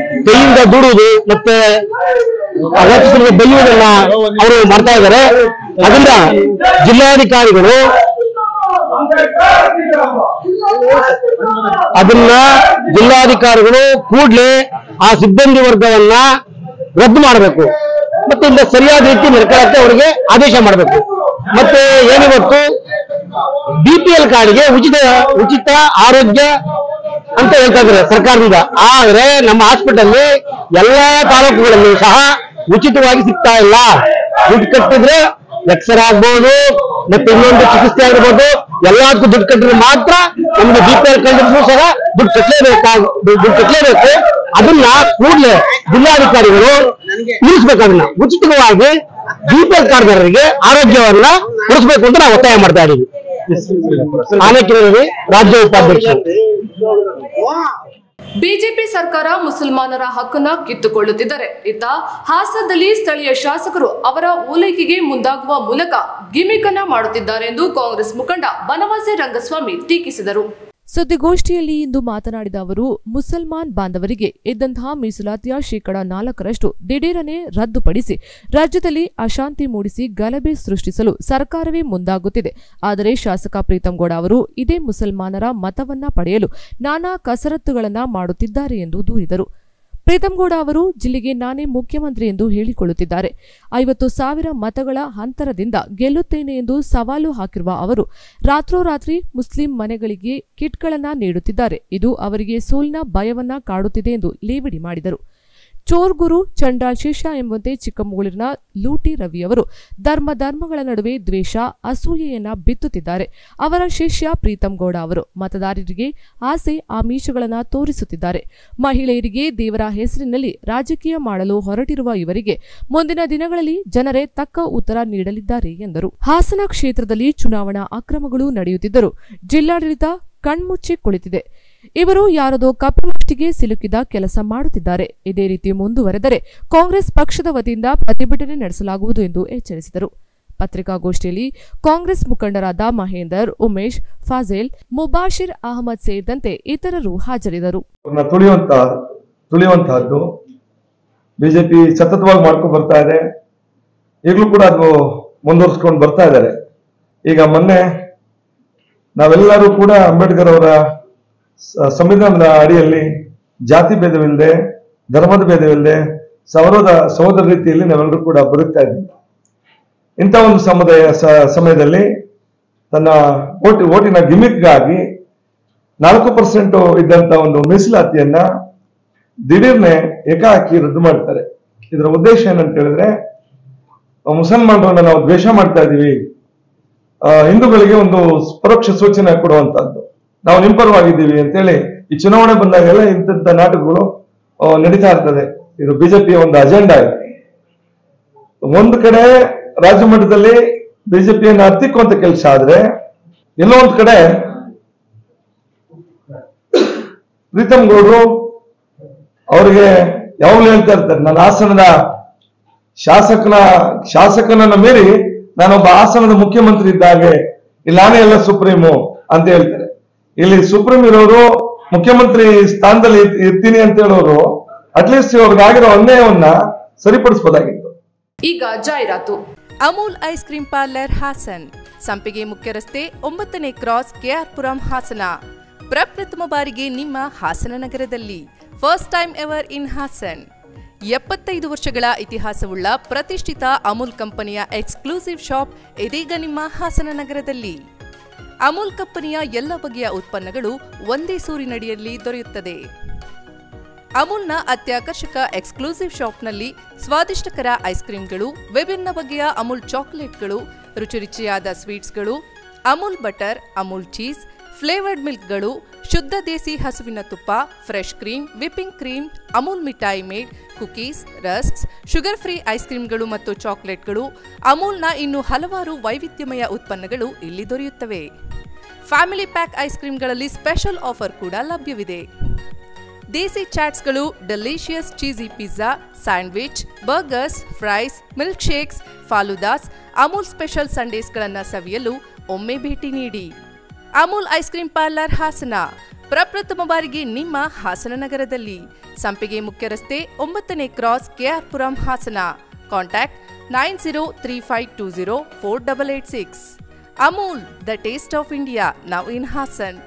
ಕೈಯಿಂದ ದೂಡುವುದು ಮತ್ತೆ ಅವಾಚ್ಯ ಶಬ್ದ ಬೈಯುವುದನ್ನ ಅವರು ಮಾಡ್ತಾ ಇದ್ದಾರೆ ಅದನ್ನ ಜಿಲ್ಲಾಧಿಕಾರಿಗಳು ಅದನ್ನ ಜಿಲ್ಲಾಧಿಕಾರಿಗಳು ಕೂಡಲೇ ಆ ಸಿಬ್ಬಂದಿ ವರ್ಗವನ್ನ ರದ್ದು ಮಾಡಬೇಕು ಮತ್ತೆ ಇಲ್ಲ ಸರಿಯಾದ ರೀತಿ ನಡ್ಕೊಳ್ಳಕ್ಕೆ ಅವರಿಗೆ ಆದೇಶ ಮಾಡಬೇಕು ಮತ್ತೆ ಏನಿವತ್ತು ಬಿ ಪಿ ಎಲ್ ಕಾರ್ಡ್ಗೆ ಉಚಿತ ಉಚಿತ ಆರೋಗ್ಯ ಅಂತ ಹೇಳ್ತಾ ಇದ್ದಾರೆ ಸರ್ಕಾರದಿಂದ ಆದ್ರೆ ನಮ್ಮ ಹಾಸ್ಪಿಟಲ್ ಎಲ್ಲಾ ತಾಲೂಕುಗಳಲ್ಲಿ ಸಹ ಉಚಿತವಾಗಿ ಸಿಗ್ತಾ ಇಲ್ಲ ದುಡ್ಡು ಕಟ್ಟಿದ್ರೆ ಎಕ್ಸ್ರೇ ಆಗ್ಬೋದು ಮತ್ತೆ ಇನ್ನೊಂದು ಚಿಕಿತ್ಸೆ ಆಗಿರ್ಬೋದು ಎಲ್ಲದಕ್ಕೂ ದುಡ್ಡು ಕಟ್ಟಿದ್ರೆ ಮಾತ್ರ ನಮ್ಗೆ ಬಿ ಪಿ ಎಲ್ ಕಂಡಿದ್ರು ಸಹ ದುಡ್ಡು ಕಟ್ಟಲೇಬೇಕಾಗ ದುಡ್ಡು ಕಟ್ಟಲೇಬೇಕು ಅದನ್ನ ಕೂಡಲೇ ಜಿಲ್ಲಾಧಿಕಾರಿಗಳು ನಿಲ್ಲಿಸ್ಬೇಕು ಅದನ್ನ ಉಚಿತವಾಗಿ ಬಿ ಪಿ ಎಲ್ ಕಾರ್ಡ್ದಾರರಿಗೆ ಆರೋಗ್ಯವನ್ನ ಕೊಡಿಸ್ಬೇಕು ಅಂತ ನಾವು ಒತ್ತಾಯ ಮಾಡ್ತಾ ಇದೀವಿ ಆನೇಕಿನಲ್ಲಿ ರಾಜ್ಯ ಉಪಾಧ್ಯಕ್ಷ ಬಿಜೆಪಿ ಸರ್ಕಾರ ಮುಸಲ್ಮಾನರ ಹಕ್ಕನ್ನ ಕಿತ್ತುಕೊಳ್ಳುತ್ತಿದ್ದರೆ ಇತ್ತ ಹಾಸನದಲ್ಲಿ ಸ್ಥಳೀಯ ಶಾಸಕರು ಅವರ ಓಲೈಕೆಗೆ ಮುಂದಾಗುವ ಮೂಲಕ ಗಿಮಿಕ್ ಅನ್ನ ಮಾಡುತ್ತಿದ್ದಾರೆ ಎಂದು ಕಾಂಗ್ರೆಸ್ ಮುಖಂಡ ಬನವಾಸಿ ರಂಗಸ್ವಾಮಿ ಟೀಕಿಸಿದರು ಸುದ್ದಿಗೋಷ್ಠಿಯಲ್ಲಿ ಇಂದು ಮಾತನಾಡಿದ ಅವರು ಮುಸಲ್ಮಾನ್ ಬಾಂಧವರಿಗೆ ಇದ್ದಂತಹ ಮೀಸಲಾತಿಯ ಶೇಕಡ ನಾಲ್ಕರಷ್ಟು ದಿಢೀರನೆ ರದ್ದುಪಡಿಸಿ ರಾಜ್ಯದಲ್ಲಿ ಅಶಾಂತಿ ಮೂಡಿಸಿ ಗಲಭೆ ಸೃಷ್ಟಿಸಲು ಸರ್ಕಾರವೇ ಮುಂದಾಗುತ್ತಿದೆ ಆದರೆ ಶಾಸಕ ಪ್ರೀತಂ ಗೌಡ ಅವರು ಇದೇ ಮುಸಲ್ಮಾನರ ಮತವನ್ನ ಪಡೆಯಲು ನಾನಾ ಕಸರತ್ತುಗಳನ್ನ ಮಾಡುತ್ತಿದ್ದಾರೆ ಎಂದು ದೂರಿದರು ಪ್ರೀತಂ ಗೌಡ ಅವರು ಜಿಲ್ಲೆಗೆ ನಾನೇ ಮುಖ್ಯಮಂತ್ರಿ ಎಂದು ಹೇಳಿಕೊಳ್ಳುತ್ತಿದ್ದಾರೆ ಐವತ್ತು ಸಾವಿರ ಮತಗಳ ಅಂತರದಿಂದ ಗೆಲ್ಲುತ್ತೇನೆ ಎಂದು ಸವಾಲು ಹಾಕಿರುವ ಅವರು ರಾತ್ರೋರಾತ್ರಿ ಮುಸ್ಲಿಂ ಮನೆಗಳಿಗೆ ಕಿಟ್ಗಳನ್ನ ನೀಡುತ್ತಿದ್ದಾರೆ ಇದು ಅವರಿಗೆ ಸೋಲಿನ ಭಯವನ್ನ ಕಾಡುತ್ತಿದೆ ಎಂದು ಲೇವಡಿ ಮಾಡಿದರು ಚೋರ್ಗುರು ಚಂಡಾಲ್ ಶೇಷ ಎಂಬಂತೆ ಚಿಕ್ಕಮಗಳೂರಿನ ಲೂಟಿ ರವಿಯವರು ಧರ್ಮ ಧರ್ಮಗಳ ನಡುವೆ ದ್ವೇಷ ಅಸೂಯೆಯನ್ನ ಬಿತ್ತುತ್ತಿದ್ದಾರೆ ಅವರ ಶಿಷ್ಯ ಪ್ರೀತಂ ಗೌಡ ಅವರು ಮತದಾರರಿಗೆ ಆಸೆ ಆಮಿಷಗಳನ್ನ ತೋರಿಸುತ್ತಿದ್ದಾರೆ ಮಹಿಳೆಯರಿಗೆ ದೇವರ ಹೆಸರಿನಲ್ಲಿ ರಾಜಕೀಯ ಮಾಡಲು ಹೊರಟಿರುವ ಇವರಿಗೆ ಮುಂದಿನ ದಿನಗಳಲ್ಲಿ ಜನರೇ ತಕ್ಕ ಉತ್ತರ ನೀಡಲಿದ್ದಾರೆ ಎಂದರು ಹಾಸನ ಕ್ಷೇತ್ರದಲ್ಲಿ ಚುನಾವಣಾ ಅಕ್ರಮಗಳು ನಡೆಯುತ್ತಿದ್ದರೂ ಜಿಲ್ಲಾಡಳಿತ ಕಣ್ಮುಚ್ಚಿ ಕುಳಿತಿದೆ ಇವರು ಯಾರದೋ ಕಪ್ಪಮುಷ್ಟಿಗೆ ಸಿಲುಕಿದ ಕೆಲಸ ಮಾಡುತ್ತಿದ್ದಾರೆ ಇದೇ ರೀತಿ ಮುಂದುವರೆದರೆ ಕಾಂಗ್ರೆಸ್ ಪಕ್ಷದ ವತಿಯಿಂದ ಪ್ರತಿಭಟನೆ ನಡೆಸಲಾಗುವುದು ಎಂದು ಎಚ್ಚರಿಸಿದರು ಪತ್ರಿಕಾಗೋಷ್ಠಿಯಲ್ಲಿ ಕಾಂಗ್ರೆಸ್ ಮುಖಂಡರಾದ ಮಹೇಂದರ್ ಉಮೇಶ್ ಫಾಜೇಲ್ ಮುಬಾಶಿರ್ ಅಹಮದ್ ಸೇರಿದಂತೆ ಇತರರು ಹಾಜರಿದ್ದರು ಅವ್ರನ್ನ ತುಳಿಯುವಂತ ತುಳಿಯುವಂತಹದ್ದು ಬಿಜೆಪಿ ಸತತವಾಗಿ ಮಾಡ್ಕೊಂಡು ಬರ್ತಾ ಇದೆ ಈಗಲೂ ಕೂಡ ಅದು ಮುಂದುವರಿಸ್ಕೊಂಡು ಬರ್ತಾ ಇದ್ದಾರೆ ಈಗ ಮೊನ್ನೆ ನಾವೆಲ್ಲರೂ ಕೂಡ ಅಂಬೇಡ್ಕರ್ ಅವರ ಸ- ಸಂವಿಧಾನದ ಅಡಿಯಲ್ಲಿ ಜಾತಿ ಭೇದವಿಲ್ಲದೆ ಧರ್ಮದ ಭೇದವಿಲ್ಲದೆ ಸೌರದ ಸಹೋದರ ರೀತಿಯಲ್ಲಿ ನಾವೆಲ್ಲರೂ ಕೂಡ ಬದುಕ್ತಾ ಇದ್ದೀವಿ ಇಂಥ ಒಂದು ಸಮುದಾಯ ಸ- ಸಮಯದಲ್ಲಿ ತನ್ನ ಓಟಿ ಓಟಿನ ಗಿಮಿಕ್ಗಾಗಿ ನಾಲ್ಕು ಪರ್ಸೆಂಟ್ ಇದ್ದಂತ ಒಂದು ಮೀಸಲಾತಿಯನ್ನ ದಿಢೀರ್ನೆ ಏಕಾಏಕಿ ರದ್ದು ಮಾಡ್ತಾರೆ ಇದರ ಉದ್ದೇಶ ಏನಂತ ಹೇಳಿದ್ರೆ ಆ, ಮುಸಲ್ಮಾನರನ್ನ ನಾವು ದ್ವೇಷ ಮಾಡ್ತಾ ಇದೀವಿ ಆ, ಹಿಂದೂಗಳಿಗೆ ಒಂದು ಪರೋಕ್ಷ ಸೂಚನೆ ಕೊಡುವಂತದ್ದು ನಾವು ನಿಂಪರವಾಗಿದ್ದೀವಿ ಅಂತೇಳಿ ಈ ಚುನಾವಣೆ ಬಂದಾಗೆಲ್ಲ ಇಂಥ ನಾಟಕಗಳು ಆ, ನಡೀತಾ ಇರ್ತದೆ ಇದು ಬಿಜೆಪಿಯ ಒಂದು ಅಜೆಂಡಾ ಇದೆ ಒಂದು ಕಡೆ ರಾಜ್ಯ ಮಟ್ಟದಲ್ಲಿ ಬಿಜೆಪಿಯನ್ನು ಹತ್ತಿಕ್ಕುವಂತ ಕೆಲಸ ಆದ್ರೆ ಎಲ್ಲೋ ಒಂದ್ ಕಡೆ ಪ್ರೀತಮ್ ಗೌಡ್ರು ಅವ್ರಿಗೆ ಯಾವಾಗ್ಲೂ ಹೇಳ್ತಾ ಇರ್ತಾರೆ ನನ್ನ ಹಾಸನದ ಶಾಸಕನ ಶಾಸಕನನ್ನ ಮೀರಿ ನಾನೊಬ್ಬ ಹಾಸನದ ಮುಖ್ಯಮಂತ್ರಿ ಇದ್ದಾಗೆ ಇಲ್ಲಿ ನಾನೇ ಎಲ್ಲ ಸುಪ್ರೀಮು ಅಂತ ಹೇಳ್ತಾರೆ ಇಲ್ಲಿ ಸುಪ್ರೀಂ ಇರೋರು ಮುಖ್ಯಮಂತ್ರಿ ಸ್ಥಾನದಲ್ಲಿ ಇರ್- ಇರ್ತೀನಿ ಅಂತ ಹೇಳೋರು ಅಟ್ಲೀಸ್ಟ್ ಇವ್ರಿಗಾಗಿರೋ ಅನ್ಯಾಯವನ್ನ ಸರಿಪಡಿಸ್ಬೋದಾಗಿತ್ತು ಈಗ ಜಾಹೀರಾತು Amul ice cream parlour Hassan Sampige ಮುಖ್ಯ ರಸ್ತೆ ಒಂಬತ್ತನೇ ಕ್ರಾಸ್ ಕೆಆರ್ಪುರಂ ಹಾಸನ ಪ್ರಪ್ರಥಮ ಬಾರಿಗೆ ನಿಮ್ಮ ಹಾಸನ ನಗರದಲ್ಲಿ first time ever in Hassan ಎಪ್ಪತ್ತೈದು ವರ್ಷಗಳ ಇತಿಹಾಸವುಳ್ಳ ಪ್ರತಿಷ್ಠಿತ ಅಮೂಲ್ ಕಂಪನಿಯ ಎಕ್ಸ್ಕ್ಲೂಸಿವ್ ಶಾಪ್ ಇದೀಗ ನಿಮ್ಮ ಹಾಸನ ನಗರದಲ್ಲಿ ಅಮೂಲ್ ಕಂಪನಿಯ ಎಲ್ಲ ಬಗೆಯ ಉತ್ಪನ್ನಗಳು ಒಂದೇ ಸೂರಿನಡಿಯಲ್ಲಿ ದೊರೆಯುತ್ತದೆ ಅಮೂಲ್ನ ಅತ್ಯಾಕರ್ಷಕ ಎಕ್ಸ್ಕ್ಲೂಸಿವ್ ಶಾಪ್ನಲ್ಲಿ ಸ್ವಾದಿಷ್ಟಕರ ಐಸ್ ಕ್ರೀಮ್ಗಳು ವಿಭಿನ್ನ ಬಗೆಯ ಅಮೂಲ್ ಚಾಕೊಲೇಟ್ಗಳು ರುಚಿ ರುಚಿಯಾದ ಸ್ವೀಟ್ಸ್ಗಳು Amul butter Amul cheese flavoured ಮಿಲ್ಕ್ಗಳು ಶುದ್ಧ ದೇಸಿ ಹಸುವಿನ ತುಪ್ಪ fresh cream whipping cream Amul ಮಿಠಾಯಿ made cookies rusks sugar free ice ಕ್ರೀಮ್ಗಳು ಮತ್ತು ಚಾಕೊಲೇಟ್ಗಳು ಅಮೂಲ್ನ ಇನ್ನು ಹಲವಾರು ವೈವಿಧ್ಯಮಯ ಉತ್ಪನ್ನಗಳು ಇಲ್ಲಿ ದೊರೆಯುತ್ತವೆ ಫ್ಯಾಮಿಲಿ ಪ್ಯಾಕ್ ಐಸ್ ಕ್ರೀಮ್ಗಳಲ್ಲಿ ಸ್ಪೆಷಲ್ ಆಫರ್ ಕೂಡ ಲಭ್ಯವಿದೆ ದೇಸಿ ಚಾಟ್ಸ್ಗಳು delicious cheesy pizza sandwich burgers fries milk shakes faloodas Amul special ಸಂಡೇಸ್ಗಳನ್ನು ಸವಿಯಲು ಒಮ್ಮೆ ಭೇಟಿ ನೀಡಿ Amul ice cream parlour Hassan ಪ್ರಪ್ರಥಮ ಬಾರಿಗೆ ನಿಮ್ಮ ಹಾಸನ ನಗರದಲ್ಲಿ ಸಂಪಿಗೆ ಮುಖ್ಯ ರಸ್ತೆ ಒಂಬತ್ತನೇ cross KR Puram Hassan contact nine zero three five two zero four double eight six Amul the taste of India now in Hassan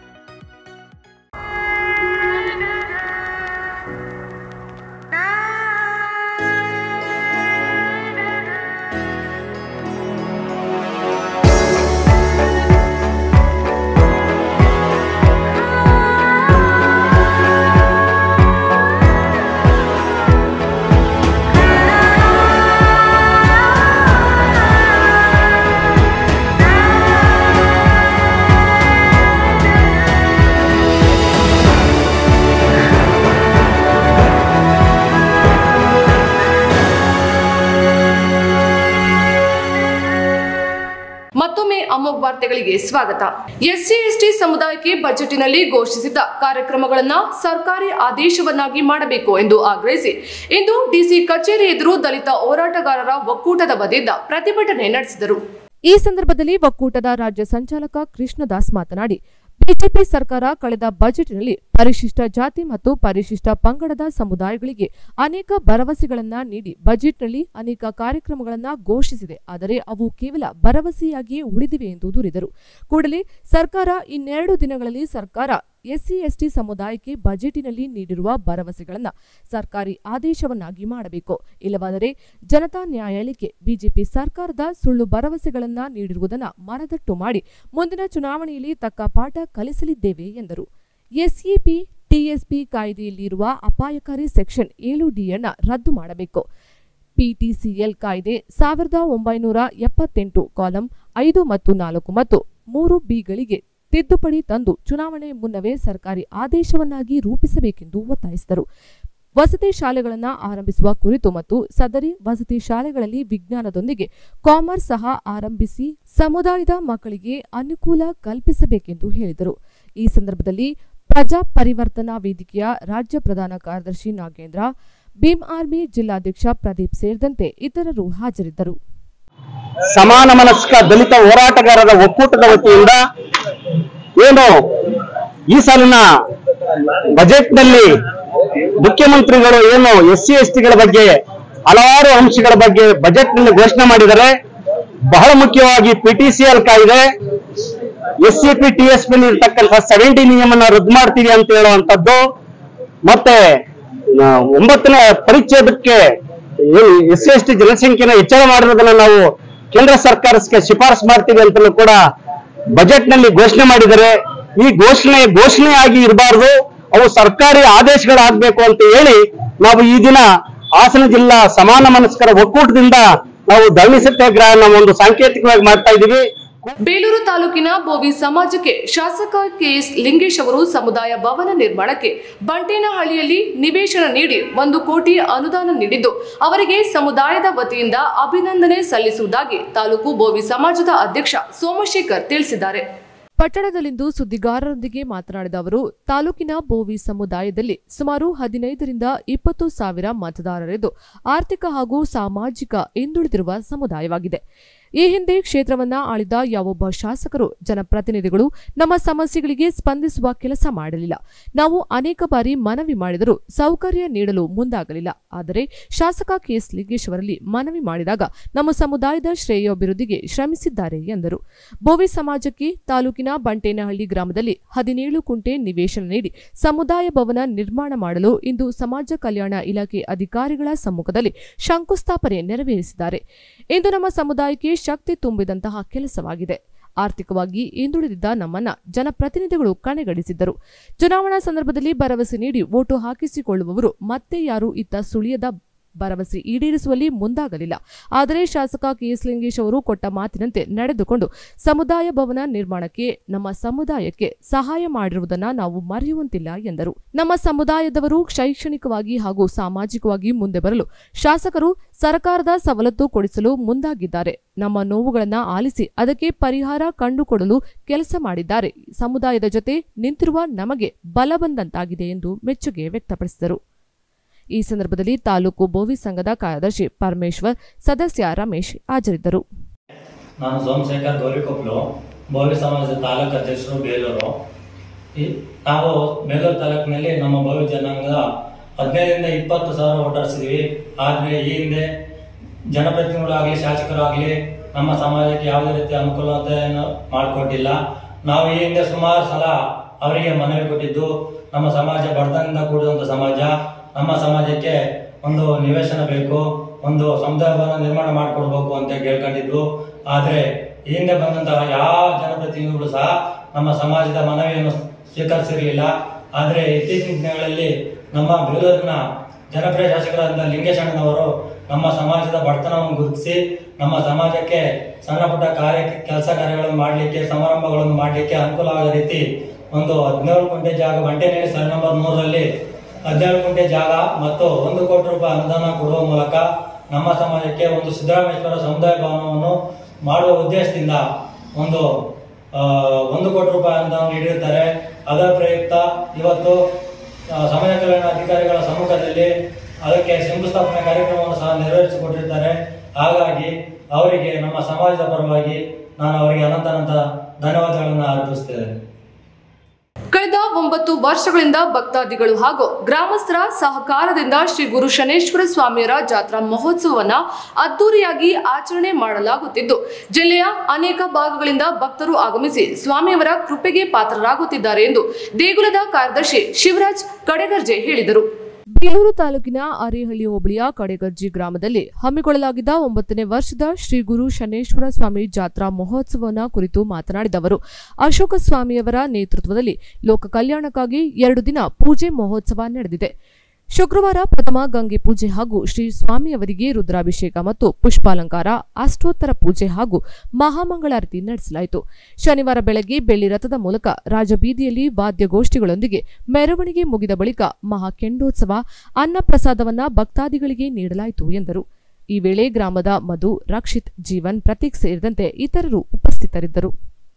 ಮತ್ತೊಮ್ಮೆ ಅಮೋಘ್ ವಾರ್ತೆಗಳಿಗೆ ಸ್ವಾಗತ ಎಸ್ಸಿ ಎಸ್ಟಿ ಸಮುದಾಯಕ್ಕೆ ಬಜೆಟಿನಲ್ಲಿ ಘೋಷಿಸಿದ್ದ ಕಾರ್ಯಕ್ರಮಗಳನ್ನ ಸರ್ಕಾರಿ ಆದೇಶವನ್ನಾಗಿ ಮಾಡಬೇಕು ಎಂದು ಆಗ್ರಹಿಸಿ ಇಂದು ಡಿಸಿ ಕಚೇರಿ ಎದುರು ದಲಿತ ಹೋರಾಟಗಾರರ ಒಕ್ಕೂಟದ ವತಿಯಿಂದ ಪ್ರತಿಭಟನೆ ನಡೆಸಿದರು ಈ ಸಂದರ್ಭದಲ್ಲಿ ಒಕ್ಕೂಟದ ರಾಜ್ಯ ಸಂಚಾಲಕ ಕೃಷ್ಣದಾಸ್ ಮಾತನಾಡಿ ಬಿಜೆಪಿ ಸರ್ಕಾರ ಕಳೆದ ಬಜೆಟ್ನಲ್ಲಿ ಪರಿಶಿಷ್ಟ ಜಾತಿ ಮತ್ತು ಪರಿಶಿಷ್ಟ ಪಂಗಡದ ಸಮುದಾಯಗಳಿಗೆ ಅನೇಕ ಭರವಸೆಗಳನ್ನ ನೀಡಿ ಬಜೆಟ್ನಲ್ಲಿ ಅನೇಕ ಕಾರ್ಯಕ್ರಮಗಳನ್ನ ಘೋಷಿಸಿದೆ ಆದರೆ ಅವು ಕೇವಲ ಭರವಸೆಯಾಗಿಯೇ ಉಳಿದಿವೆ ಎಂದು ದೂರಿದರು ಕೂಡಲೇ ಸರ್ಕಾರ ಇನ್ನೆರಡು ದಿನಗಳಲ್ಲಿ ಸರ್ಕಾರ ಎಸ್ಸಿ ಎಸ್ಟಿ ಸಮುದಾಯಕ್ಕೆ ಬಜೆಟಿನಲ್ಲಿ ನೀಡಿರುವ ಭರವಸೆಗಳನ್ನ ಸರ್ಕಾರಿ ಆದೇಶವನ್ನಾಗಿ ಮಾಡಬೇಕು ಇಲ್ಲವಾದರೆ ಜನತಾ ನ್ಯಾಯಾಲಯಕ್ಕೆ ಬಿಜೆಪಿ ಸರ್ಕಾರದ ಸುಳ್ಳು ಭರವಸೆಗಳನ್ನ ನೀಡಿರುವುದನ್ನ ಮನದಟ್ಟು ಮಾಡಿ ಮುಂದಿನ ಚುನಾವಣೆಯಲ್ಲಿ ತಕ್ಕ ಪಾಠ ಕಲಿಸಲಿದ್ದೇವೆ ಎಂದರು ಎಸ್ಇಪಿ ಟಿಎಸ್ಪಿ ಕಾಯ್ದೆಯಲ್ಲಿರುವ ಅಪಾಯಕಾರಿ ಸೆಕ್ಷನ್ ಏಳು ಡಿಯನ್ನ ರದ್ದು ಮಾಡಬೇಕು ಪಿಟಿಸಿಎಲ್ ಕಾಯ್ದೆ ಸಾವಿರದ ಒಂಬೈನೂರ ಎಪ್ಪತ್ತೆಂಟು ಕಾಲಂ ಐದು ಮತ್ತು ನಾಲ್ಕು ಮತ್ತು ಮೂರು ಬಿಗಳಿಗೆ ತಿದ್ದುಪಡಿ ತಂದು ಚುನಾವಣೆ ಮುನ್ನವೇ ಸರ್ಕಾರಿ ಆದೇಶವನ್ನಾಗಿ ರೂಪಿಸಬೇಕೆಂದು ಒತ್ತಾಯಿಸಿದರು ವಸತಿ ಶಾಲೆಗಳನ್ನು ಆರಂಭಿಸುವ ಕುರಿತು ಮತ್ತು ಸದರಿ ವಸತಿ ಶಾಲೆಗಳಲ್ಲಿ ವಿಜ್ಞಾನದೊಂದಿಗೆ ಕಾಮರ್ಸ್ ಸಹ ಆರಂಭಿಸಿ ಸಮುದಾಯದ ಮಕ್ಕಳಿಗೆ ಅನುಕೂಲ ಕಲ್ಪಿಸಬೇಕೆಂದು ಹೇಳಿದರು ಈ ಸಂದರ್ಭದಲ್ಲಿ ಪ್ರಜಾ ಪರಿವರ್ತನಾ ವೇದಿಕೆಯ ರಾಜ್ಯ ಪ್ರಧಾನ ಕಾರ್ಯದರ್ಶಿ ನಾಗೇಂದ್ರ ಭೀಮ್ ಆರ್ಮಿ ಜಿಲ್ಲಾಧ್ಯಕ್ಷ ಪ್ರದೀಪ್ ಸೇರಿದಂತೆ ಇತರರು ಹಾಜರಿದ್ದರು ಸಮಾನ ಮನಸ್ಕ ದಲಿತ ಹೋರಾಟಗಾರರ ಒಕ್ಕೂಟದ ವತಿಯಿಂದ ಏನು ಈ ಸಾಲಿನ ಬಜೆಟ್ನಲ್ಲಿ ಮುಖ್ಯಮಂತ್ರಿಗಳು ಏನು ಎಸ್ ಸಿ ಎಸ್ ಟಿಗಳ ಬಗ್ಗೆ ಹಲವಾರು ಅಂಶಗಳ ಬಗ್ಗೆ ಬಜೆಟ್ನಲ್ಲಿ ಘೋಷಣೆ ಮಾಡಿದ್ದಾರೆ ಬಹಳ ಮುಖ್ಯವಾಗಿ ಪಿಟಿಸಿಎಲ್ ಕಾಯ್ದೆ S C P T S P ಇರ್ತಕ್ಕಂಥ ಸೆವೆಂಟಿ ನಿಯಮನ ರದ್ದು ಮಾಡ್ತೀವಿ ಅಂತ ಹೇಳುವಂತದ್ದು ಮತ್ತೆ ಆ, ಒಂಬತ್ತನೇ ಪರಿಚ್ಛೇದಕ್ಕೆ ಎಸ್ ಸಿ ಎಸ್ ಟಿ ಜನಸಂಖ್ಯೆನ ಹೆಚ್ಚಳ ಮಾಡಿರೋದನ್ನ ನಾವು ಕೇಂದ್ರ ಸರ್ಕಾರಕ್ಕೆ ಶಿಫಾರಸು ಮಾಡ್ತೀವಿ ಅಂತಲೂ ಕೂಡ ಬಜೆಟ್ ನಲ್ಲಿ ಘೋಷಣೆ ಮಾಡಿದ್ದಾರೆ ಈ ಘೋಷಣೆ ಘೋಷಣೆಯಾಗಿ ಇರಬಾರ್ದು ಅವು ಸರ್ಕಾರಿ ಆದೇಶಗಳಾಗಬೇಕು ಅಂತ ಹೇಳಿ ನಾವು ಈ ದಿನ ಹಾಸನ ಜಿಲ್ಲಾ ಸಮಾನ ಮನಸ್ಕರ ಒಕ್ಕೂಟದಿಂದ ನಾವು ಧರಣಿ ಸತ್ಯಾಗ್ರಹನ ಒಂದು ಸಾಂಕೇತಿಕವಾಗಿ ಮಾಡ್ತಾ ಇದ್ದೀವಿ ಬೇಲೂರು ತಾಲೂಕಿನ ಬೋವಿ ಸಮಾಜಕ್ಕೆ ಶಾಸಕ ಕೆಎಸ್ ಲಿಂಗೇಶ್ ಅವರು ಸಮುದಾಯ ಭವನ ನಿರ್ಮಾಣಕ್ಕೆ ಬಂಟೇನಹಳ್ಳಿಯಲ್ಲಿ ನಿವೇಶನ ನೀಡಿ ಒಂದು ಕೋಟಿ ಅನುದಾನ ನೀಡಿದ್ದು ಅವರಿಗೆ ಸಮುದಾಯದ ವತಿಯಿಂದ ಅಭಿನಂದನೆ ಸಲ್ಲಿಸುವುದಾಗಿ ತಾಲೂಕು ಬೋವಿ ಸಮಾಜದ ಅಧ್ಯಕ್ಷ ಸೋಮಶೇಖರ್ ತಿಳಿಸಿದ್ದಾರೆ ಪಟ್ಟಣದಲ್ಲಿಂದು ಸುದ್ದಿಗಾರರೊಂದಿಗೆ ಮಾತನಾಡಿದ ಅವರು ತಾಲೂಕಿನ ಬೋವಿ ಸಮುದಾಯದಲ್ಲಿ ಸುಮಾರು ಹದಿನೈದರಿಂದ ಇಪ್ಪತ್ತು ಸಾವಿರ ಮತದಾರರಿದ್ದು ಆರ್ಥಿಕ ಹಾಗೂ ಸಾಮಾಜಿಕ ಹಿಂದುಳಿದಿರುವ ಸಮುದಾಯವಾಗಿದೆ ಈ ಹಿಂದೆ ಕ್ಷೇತ್ರವನ್ನ ಆಳಿದ ಯಾವೊಬ್ಬ ಶಾಸಕರು ಜನಪ್ರತಿನಿಧಿಗಳು ನಮ್ಮ ಸಮಸ್ಯೆಗಳಿಗೆ ಸ್ಪಂದಿಸುವ ಕೆಲಸ ಮಾಡಲಿಲ್ಲ ನಾವು ಅನೇಕ ಬಾರಿ ಮನವಿ ಮಾಡಿದರೂ ಸೌಕರ್ಯ ನೀಡಲು ಮುಂದಾಗಲಿಲ್ಲ ಆದರೆ ಶಾಸಕ ಕೆಎಸ್ ಲಿಂಗೇಶ್ ಅವರಲ್ಲಿ ಮನವಿ ಮಾಡಿದಾಗ ನಮ್ಮ ಸಮುದಾಯದ ಶ್ರೇಯೋಭಿವೃದ್ಧಿಗೆ ಶ್ರಮಿಸಿದ್ದಾರೆ ಎಂದರು ಬೋವಿ ಸಮಾಜಕ್ಕೆ ತಾಲೂಕಿನ ಬಂಟೇನಹಳ್ಳಿ ಗ್ರಾಮದಲ್ಲಿ ಹದಿನೇಳು ಕುಂಟೆ ನಿವೇಶನ ನೀಡಿ ಸಮುದಾಯ ಭವನ ನಿರ್ಮಾಣ ಮಾಡಲು ಇಂದು ಸಮಾಜ ಕಲ್ಯಾಣ ಇಲಾಖೆ ಅಧಿಕಾರಿಗಳ ಸಮ್ಮುಖದಲ್ಲಿ ಶಂಕುಸ್ಥಾಪನೆ ನೆರವೇರಿಸಿದ್ದಾರೆ ಇಂದು ನಮ್ಮ ಸಮುದಾಯಕ್ಕೆ ಶಕ್ತಿ ತುಂಬಿದಂತಹ ಕೆಲಸವಾಗಿದೆ ಆರ್ಥಿಕವಾಗಿ ಹಿಂದುಳಿದಿದ್ದ ನಮ್ಮನ್ನ ಜನಪ್ರತಿನಿಧಿಗಳು ಕಣೆಗಣಿಸಿದ್ದರು ಚುನಾವಣಾ ಸಂದರ್ಭದಲ್ಲಿ ಭರವಸೆ ನೀಡಿ ವೋಟು ಹಾಕಿಸಿಕೊಳ್ಳುವವರು ಮತ್ತೆ ಯಾರು ಇತ್ತ ಸುಳಿಯದ ಭರವಸೆ ಈಡೇರಿಸುವಲ್ಲಿ ಮುಂದಾಗಲಿಲ್ಲ ಆದರೆ ಶಾಸಕ ಕೆಎಸ್ ಲಿಂಗೇಶ್ ಅವರು ಕೊಟ್ಟ ಮಾತಿನಂತೆ ನಡೆದುಕೊಂಡು ಸಮುದಾಯ ಭವನ ನಿರ್ಮಾಣಕ್ಕೆ ನಮ್ಮ ಸಮುದಾಯಕ್ಕೆ ಸಹಾಯ ಮಾಡಿರುವುದನ್ನ ನಾವು ಮರೆಯುವಂತಿಲ್ಲ ಎಂದರು ನಮ್ಮ ಸಮುದಾಯದವರು ಶೈಕ್ಷಣಿಕವಾಗಿ ಹಾಗೂ ಸಾಮಾಜಿಕವಾಗಿ ಮುಂದೆ ಬರಲು ಶಾಸಕರು ಸರ್ಕಾರದ ಸವಲತ್ತು ಕೊಡಿಸಲು ಮುಂದಾಗಿದ್ದಾರೆ ನಮ್ಮ ನೋವುಗಳನ್ನ ಆಲಿಸಿ ಅದಕ್ಕೆ ಪರಿಹಾರ ಕಂಡುಕೊಡಲು ಕೆಲಸ ಮಾಡಿದ್ದಾರೆ ಸಮುದಾಯದ ಜೊತೆ ನಿಂತಿರುವ ನಮಗೆ ಬಲ ಬಂದಂತಾಗಿದೆ ಎಂದು ಮೆಚ್ಚುಗೆ ವ್ಯಕ್ತಪಡಿಸಿದರು ಈ ಸಂದರ್ಭದಲ್ಲಿ ತಾಲೂಕು ಬೋವಿ ಸಂಘದ ಕಾರ್ಯದರ್ಶಿ ಪರಮೇಶ್ವರ್ ಸದಸ್ಯ ರಮೇಶ್ ಹಾಜರಿದ್ದರು ನಾನು ಸೋಮಶೇಖರ್ ಗೌರಿಕೊಪ್ಲು ಭವ್ಯ ಸಮಾಜದ ತಾಲೂಕು ಅಧ್ಯಕ್ಷರು ಬೇಲೂರು ಈ ನಾವು ಬೇಲೂರು ತಾಲೂಕಿನಲ್ಲಿ ನಮ್ಮ ಭವ್ಯ ಜನಾಂಗದ ಹದಿನೈದರಿಂದ ಇಪ್ಪತ್ತು ಸಾವಿರ ವೋಟರ್ಸ್ ಇದೀವಿ ಆದರೆ ಈ ಹಿಂದೆ ಜನಪ್ರತಿನಿಧಿಗಳಾಗಲಿ ಶಾಸಕರಾಗಲಿ ನಮ್ಮ ಸಮಾಜಕ್ಕೆ ಯಾವುದೇ ರೀತಿ ಅನುಕೂಲತೆಯನ್ನು ಮಾಡಿಕೊಟ್ಟಿಲ್ಲ ನಾವು ಈ ಹಿಂದೆ ಸುಮಾರು ಸಲ ಅವರಿಗೆ ಮನವಿ ಕೊಟ್ಟಿದ್ದು ನಮ್ಮ ಸಮಾಜ ಬಡತನದಿಂದ ಕೂಡಿದಂಥ ಸಮಾಜ ನಮ್ಮ ಸಮಾಜಕ್ಕೆ ಒಂದು ನಿವೇಶನ ಬೇಕು ಒಂದು ಸಮುದಾಯ ಭವನ ನಿರ್ಮಾಣ ಮಾಡಿಕೊಡ್ಬೇಕು ಅಂತ ಕೇಳ್ಕೊಂಡಿದ್ವು ಆದರೆ ಈ ಹಿಂದೆ ಬಂದಂತಹ ಯಾವ ಜನಪ್ರತಿನಿಧಿಗಳು ಸಹ ನಮ್ಮ ಸಮಾಜದ ಮನವಿಯನ್ನು ಸ್ವೀಕರಿಸಿರಲಿಲ್ಲ ಆದರೆ ಇತ್ತೀಚಿನ ದಿನಗಳಲ್ಲಿ ನಮ್ಮ ಬೇಲೂರಿನ ಜನಪ್ರಿಯ ಶಾಸಕರಾದ ಲಿಂಗೇಶ್ ಅಣ್ಣನವರು ನಮ್ಮ ಸಮಾಜದ ಬಡತನವನ್ನು ಗುರುತಿಸಿ ನಮ್ಮ ಸಮಾಜಕ್ಕೆ ಸಣ್ಣ ಪುಟ್ಟ ಕಾರ್ಯ ಕೆಲಸ ಕಾರ್ಯಗಳನ್ನು ಮಾಡಲಿಕ್ಕೆ ಸಮಾರಂಭಗಳನ್ನು ಮಾಡಲಿಕ್ಕೆ ಅನುಕೂಲ ಆಗೋ ರೀತಿ ಒಂದು ಹದಿನೇಳು ಕುಂಟೆ ಜಾಗ ಬಂಟೆನೇಳಿ ಸರ್ ನಂಬರ್ ಮೂರರಲ್ಲಿ ಹದಿನೇಳು ಕುಂಟೆ ಜಾಗ ಮತ್ತು ಒಂದು ಕೋಟಿ ರೂಪಾಯಿ ಅನುದಾನ ಕೊಡುವ ಮೂಲಕ ನಮ್ಮ ಸಮಾಜಕ್ಕೆ ಒಂದು ಸಿದ್ದರಾಮೇಶ್ವರ ಸಮುದಾಯ ಭವನವನ್ನು ಮಾಡುವ ಉದ್ದೇಶದಿಂದ ಒಂದು ಆ, ಒಂದು ಕೋಟಿ ರೂಪಾಯಿ ಅನುದಾನ ನೀಡಿರುತ್ತಾರೆ ಅದರ ಪ್ರಯುಕ್ತ ಇವತ್ತು ಆ, ಸಮಾಜ ಕಲ್ಯಾಣ ಅಧಿಕಾರಿಗಳ ಸಮ್ಮುಖದಲ್ಲಿ ಅದಕ್ಕೆ ಶಂಕುಸ್ಥಾಪನೆ ಕಾರ್ಯಕ್ರಮವನ್ನು ಸಹ ನೆರವೇರಿಸಿಕೊಟ್ಟಿರ್ತಾರೆ ಹಾಗಾಗಿ ಅವರಿಗೆ ನಮ್ಮ ಸಮಾಜದ ಪರವಾಗಿ ನಾನು ಅವರಿಗೆ ಅನಂತ ಅನಂತ ಧನ್ಯವಾದಗಳನ್ನು ಅರ್ಪಿಸ್ತೇನೆ ಕಳೆದ ಒಂಬತ್ತು ವರ್ಷಗಳಿಂದ ಭಕ್ತಾದಿಗಳು ಹಾಗೂ ಗ್ರಾಮಸ್ಥರ ಸಹಕಾರದಿಂದ ಶ್ರೀ ಗುರು ಶನೇಶ್ವರ ಸ್ವಾಮಿಯರ ಜಾತ್ರಾ ಮಹೋತ್ಸವವನ್ನ ಅದ್ದೂರಿಯಾಗಿ ಆಚರಣೆ ಮಾಡಲಾಗುತ್ತಿದ್ದು ಜಿಲ್ಲೆಯ ಅನೇಕ ಭಾಗಗಳಿಂದ ಭಕ್ತರು ಆಗಮಿಸಿ ಸ್ವಾಮಿಯವರ ಕೃಪೆಗೆ ಪಾತ್ರರಾಗುತ್ತಿದ್ದಾರೆ ಎಂದು ದೇಗುಲದ ಕಾರ್ಯದರ್ಶಿ ಶಿವರಾಜ್ ಕಡೆಗರ್ಜೆ ಹೇಳಿದರು ಬೇಲೂರು ತಾಲೂಕಿನ ಅರೇಹಳ್ಳಿ ಹೋಬಳಿಯ ಕಡೆಗರ್ಜಿ ಗ್ರಾಮದಲ್ಲಿ ಹಮ್ಮಿಕೊಳ್ಳಲಾಗಿದ್ದ ಒಂಬತ್ತನೇ ವರ್ಷದ ಶ್ರೀ ಗುರು ಶನೇಶ್ವರ ಸ್ವಾಮಿ ಜಾತ್ರಾ ಮಹೋತ್ಸವನ ಕುರಿತು ಮಾತನಾಡಿದ ಅವರು ಅಶೋಕ ಸ್ವಾಮಿಯವರ ನೇತೃತ್ವದಲ್ಲಿ ಲೋಕ ಕಲ್ಯಾಣಕ್ಕಾಗಿ ಎರಡು ದಿನ ಪೂಜೆ ಮಹೋತ್ಸವ ನಡೆದಿದೆ ಶುಕ್ರವಾರ ಪ್ರಥಮ ಗಂಗೆ ಪೂಜೆ ಹಾಗೂ ಶ್ರೀ ಸ್ವಾಮಿಯವರಿಗೆ ರುದ್ರಾಭಿಷೇಕ ಮತ್ತು ಪುಷ್ಪಾಲಂಕಾರ ಅಷ್ಟೋತ್ತರ ಪೂಜೆ ಹಾಗೂ ಮಹಾಮಂಗಳಾರತಿ ನಡೆಸಲಾಯಿತು ಶನಿವಾರ ಬೆಳಗ್ಗೆ ಬೆಳ್ಳಿ ರಥದ ಮೂಲಕ ರಾಜಬೀದಿಯಲ್ಲಿ ವಾದ್ಯಗೋಷ್ಠಿಗಳೊಂದಿಗೆ ಮೆರವಣಿಗೆ ಮುಗಿದ ಬಳಿಕ ಮಹಾ ಕೆಂಡೋತ್ಸವ ಅನ್ನಪ್ರಸಾದವನ್ನ ಭಕ್ತಾದಿಗಳಿಗೆ ನೀಡಲಾಯಿತು ಎಂದರು ಈ ವೇಳೆ ಗ್ರಾಮದ ಮಧು ರಕ್ಷಿತ್ ಜೀವನ್ ಪ್ರತೀಕ್ ಸೇರಿದಂತೆ ಇತರರು ಉಪಸ್ಥಿತರಿದ್ದರು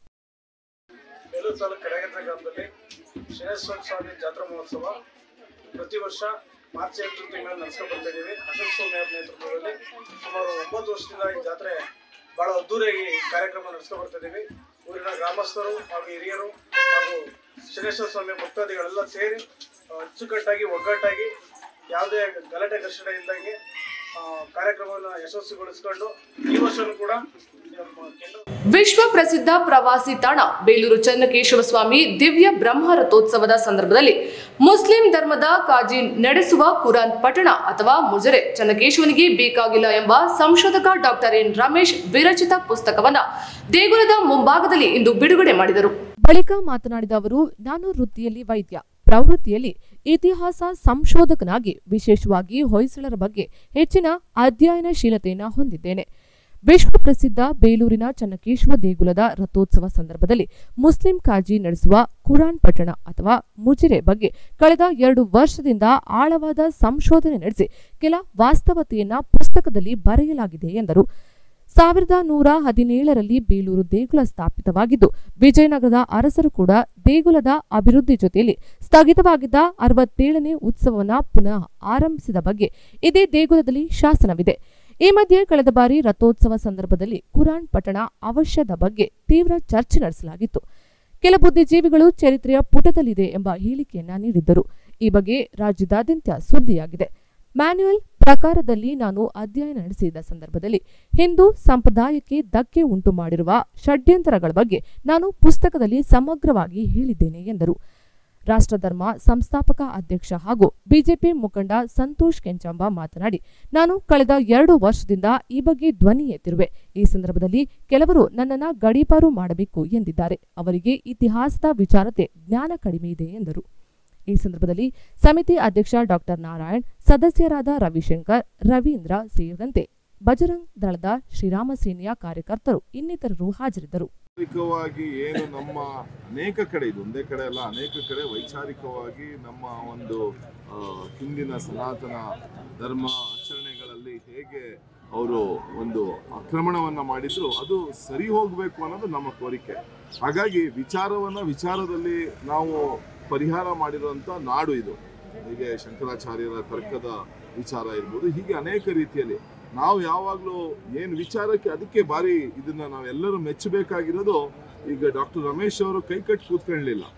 ಬೇಲೂರು ತಾಲೂಕು ಕಡೆಗಂದ್ರ ಗ್ರಾಮದಲ್ಲಿ ಶನೇಶ್ವರ ಸ್ವಾಮಿ ಜಾತ್ರಾ ಮಹೋತ್ಸವ ಪ್ರತಿ ವರ್ಷ ಮಾರ್ಚ್ ಏಪ್ರಿಲ್ ತಿಂಗಳಲ್ಲಿ ನಡೆಸ್ಕೊಂಡು ಬರ್ತಾ ಇದ್ದೀವಿ ಅಶೋಕ್ ಸ್ವಾಮಿ ಅವರ ನೇತೃತ್ವದಲ್ಲಿ ಸುಮಾರು ಒಂಬತ್ತು ವರ್ಷದಿಂದ ಈ ಜಾತ್ರೆ ಬಹಳ ಅದ್ದೂರಿಯಾಗಿ ಈ ಕಾರ್ಯಕ್ರಮ ನಡೆಸ್ಕೊಂಡು ಬರ್ತಾ ಇದ್ದೀವಿ ಊರಿನ ಗ್ರಾಮಸ್ಥರು ಹಾಗೂ ಹಿರಿಯರು ಹಾಗೂ ಶನೇಶ್ವರ ಸ್ವಾಮಿ ಭಕ್ತಾದಿಗಳೆಲ್ಲ ಸೇರಿ ಆ, ಅಚ್ಚುಕಟ್ಟಾಗಿ ಒಗ್ಗಟ್ಟಾಗಿ ಯಾವುದೇ ಗಲಾಟೆ ಘರ್ಷಣೆ ಇಲ್ದಂಗೆ ಆ, ಕಾರ್ಯಕ್ರಮವನ್ನು ಯಶಸ್ವಿಗೊಳಿಸ್ಕೊಂಡು ಈ ವರ್ಷನೂ ಕೂಡ ನಮ್ಮ ಕೇಂದ್ರ ವಿಶ್ವ ಪ್ರಸಿದ್ಧ ಪ್ರವಾಸಿ ತಾಣ ಬೇಲೂರು ಚನ್ನಕೇಶವ ಸ್ವಾಮಿ ದಿವ್ಯ ಬ್ರಹ್ಮ ರಥೋತ್ಸವದ ಸಂದರ್ಭದಲ್ಲಿ ಮುಸ್ಲಿಂ ಧರ್ಮದ ಕಾಜಿ ನಡೆಸುವ ಕುರಾನ್ ಪಠಣ ಅಥವಾ ಮುಜರೆ ಚನ್ನಕೇಶವನಿಗೆ ಬೇಕಾಗಿಲ್ಲ ಎಂಬ ಸಂಶೋಧಕ ಡಾಕ್ಟರ್ ಎನ್ ರಮೇಶ್ ವಿರಚಿತ ಪುಸ್ತಕವನ್ನ ದೇಗುಲದ ಮುಂಭಾಗದಲ್ಲಿ ಇಂದು ಬಿಡುಗಡೆ ಮಾಡಿದರು ಬಳಿಕ ಮಾತನಾಡಿದ ಅವರು ನಾನು ವೃತ್ತಿಯಲ್ಲಿ ವೈದ್ಯ ಪ್ರವೃತ್ತಿಯಲ್ಲಿ ಇತಿಹಾಸ ಸಂಶೋಧಕನಾಗಿ ವಿಶೇಷವಾಗಿ ಹೊಯ್ಸಳರ ಬಗ್ಗೆ ಹೆಚ್ಚಿನ ಅಧ್ಯಯನಶೀಲತೆಯನ್ನು ಹೊಂದಿದ್ದೇನೆ ವಿಶ್ವ ಪ್ರಸಿದ್ಧ ಬೇಲೂರಿನ ಚನ್ನಕೇಶವ ದೇಗುಲದ ರಥೋತ್ಸವ ಸಂದರ್ಭದಲ್ಲಿ ಮುಸ್ಲಿಂ ಕಾಜಿ ನಡೆಸುವ ಕುರಾನ್ ಪಠಣ ಅಥವಾ ಮುಜಿರೆ ಬಗ್ಗೆ ಕಳೆದ ಎರಡು ವರ್ಷದಿಂದ ಆಳವಾದ ಸಂಶೋಧನೆ ನಡೆಸಿ ಕೆಲ ವಾಸ್ತವತೆಯನ್ನ ಪುಸ್ತಕದಲ್ಲಿ ಬರೆಯಲಾಗಿದೆ ಎಂದರು ಸಾವಿರದ ನೂರ ಹದಿನೇಳರಲ್ಲಿ ಬೇಲೂರು ದೇಗುಲ ಸ್ಥಾಪಿತವಾಗಿದ್ದು ವಿಜಯನಗರದ ಅರಸರು ಕೂಡ ದೇಗುಲದ ಅಭಿವೃದ್ಧಿ ಜೊತೆಯಲ್ಲಿ ಸ್ಥಗಿತವಾಗಿದ್ದ ಅರವತ್ತೇಳನೇ ಉತ್ಸವವನ್ನ ಪುನಃ ಆರಂಭಿಸಿದ ಬಗ್ಗೆ ಇದೇ ದೇಗುಲದಲ್ಲಿ ಶಾಸನವಿದೆ ಈ ಮಧ್ಯೆ ಕಳೆದ ಬಾರಿ ರಥೋತ್ಸವ ಸಂದರ್ಭದಲ್ಲಿ ಕುರಾನ್ ಪಠಣ ಅವಶ್ಯದ ಬಗ್ಗೆ ತೀವ್ರ ಚರ್ಚೆ ನಡೆಸಲಾಗಿತ್ತು ಕೆಲ ಬುದ್ಧಿಜೀವಿಗಳು ಚರಿತ್ರೆಯ ಪುಟದಲ್ಲಿದೆ ಎಂಬ ಹೇಳಿಕೆಯನ್ನ ನೀಡಿದ್ದರು ಈ ಬಗ್ಗೆ ರಾಜ್ಯದಾದ್ಯಂತ ಸುದ್ದಿಯಾಗಿದೆ ಮ್ಯಾನ್ಯುಯಲ್ ಪ್ರಕಾರದಲ್ಲಿ ನಾನು ಅಧ್ಯಯನ ನಡೆಸಿದ ಸಂದರ್ಭದಲ್ಲಿ ಹಿಂದೂ ಸಂಪ್ರದಾಯಕ್ಕೆ ಧಕ್ಕೆ ಉಂಟು ಮಾಡಿರುವ ಷಡ್ಯಂತರಗಳ ಬಗ್ಗೆ ನಾನು ಪುಸ್ತಕದಲ್ಲಿ ಸಮಗ್ರವಾಗಿ ಹೇಳಿದ್ದೇನೆ ಎಂದರು ರಾಷ್ಟ್ರಧರ್ಮ ಸಂಸ್ಥಾಪಕ ಅಧ್ಯಕ್ಷ ಹಾಗೂ ಬಿಜೆಪಿ ಮುಖಂಡ ಸಂತೋಷ್ ಕೆಂಚಾಂಬ ಮಾತನಾಡಿ ನಾನು ಕಳೆದ ಎರಡು ವರ್ಷದಿಂದ ಈ ಬಗ್ಗೆ ಧ್ವನಿ ಎತ್ತಿರುವೆ ಈ ಸಂದರ್ಭದಲ್ಲಿ ಕೆಲವರು ನನ್ನನ್ನ ಗಡೀಪಾರು ಮಾಡಬೇಕು ಎಂದಿದ್ದಾರೆ ಅವರಿಗೆ ಇತಿಹಾಸದ ವಿಚಾರತೆ ಜ್ಞಾನ ಕಡಿಮೆ ಇದೆ ಎಂದರು ಈ ಸಂದರ್ಭದಲ್ಲಿ ಸಮಿತಿ ಅಧ್ಯಕ್ಷ ಡಾಕ್ಟರ್ ನಾರಾಯಣ್ ಸದಸ್ಯರಾದ ರವಿಶಂಕರ್ ರವೀಂದ್ರ ಸೇರಿದಂತೆ ಬಜರಂಗ್ ದಳದ ಶ್ರೀರಾಮ ಸೇನೆಯ ಕಾರ್ಯಕರ್ತರು ಇನ್ನಿತರರು ಹಾಜರಿದ್ದರು ವೈಚಾರಿಕವಾಗಿ ಏನು ನಮ್ಮ ಅನೇಕ ಕಡೆ ಇದು ಒಂದೇ ಕಡೆ ಅಲ್ಲ ಅನೇಕ ಕಡೆ ವೈಚಾರಿಕವಾಗಿ ನಮ್ಮ ಒಂದು ಆ, ಹಿಂದಿನ ಸನಾತನ ಧರ್ಮ ಆಚರಣೆಗಳಲ್ಲಿ ಹೇಗೆ ಅವರು ಒಂದು ಆಕ್ರಮಣವನ್ನ ಮಾಡಿದ್ರು ಅದು ಸರಿ ಹೋಗಬೇಕು ಅನ್ನೋದು ನಮ್ಮ ಕೋರಿಕೆ ಹಾಗಾಗಿ ವಿಚಾರವನ್ನ ವಿಚಾರದಲ್ಲಿ ನಾವು ಪರಿಹಾರ ಮಾಡಿರುವಂತ ನಾಡು ಇದು ಹೀಗೆ ಶಂಕರಾಚಾರ್ಯರ ತರ್ಕದ ವಿಚಾರ ಇರ್ಬೋದು ಹೀಗೆ ಅನೇಕ ರೀತಿಯಲ್ಲಿ ನಾವು ಯಾವಾಗಲೂ ಏನು ವಿಚಾರಕ್ಕೆ ಅದಕ್ಕೆ ಬಾರಿ ಇದನ್ನ ನಾವೆಲ್ಲರೂ ಮೆಚ್ಚಬೇಕಾಗಿರೋದು ಈಗ ಡಾಕ್ಟರ್ ರಮೇಶ್ ಅವರು ಕೈ ಕಟ್ಟಿ ಕೂತ್ಕೊಳ್ಳಲಿಲ್ಲ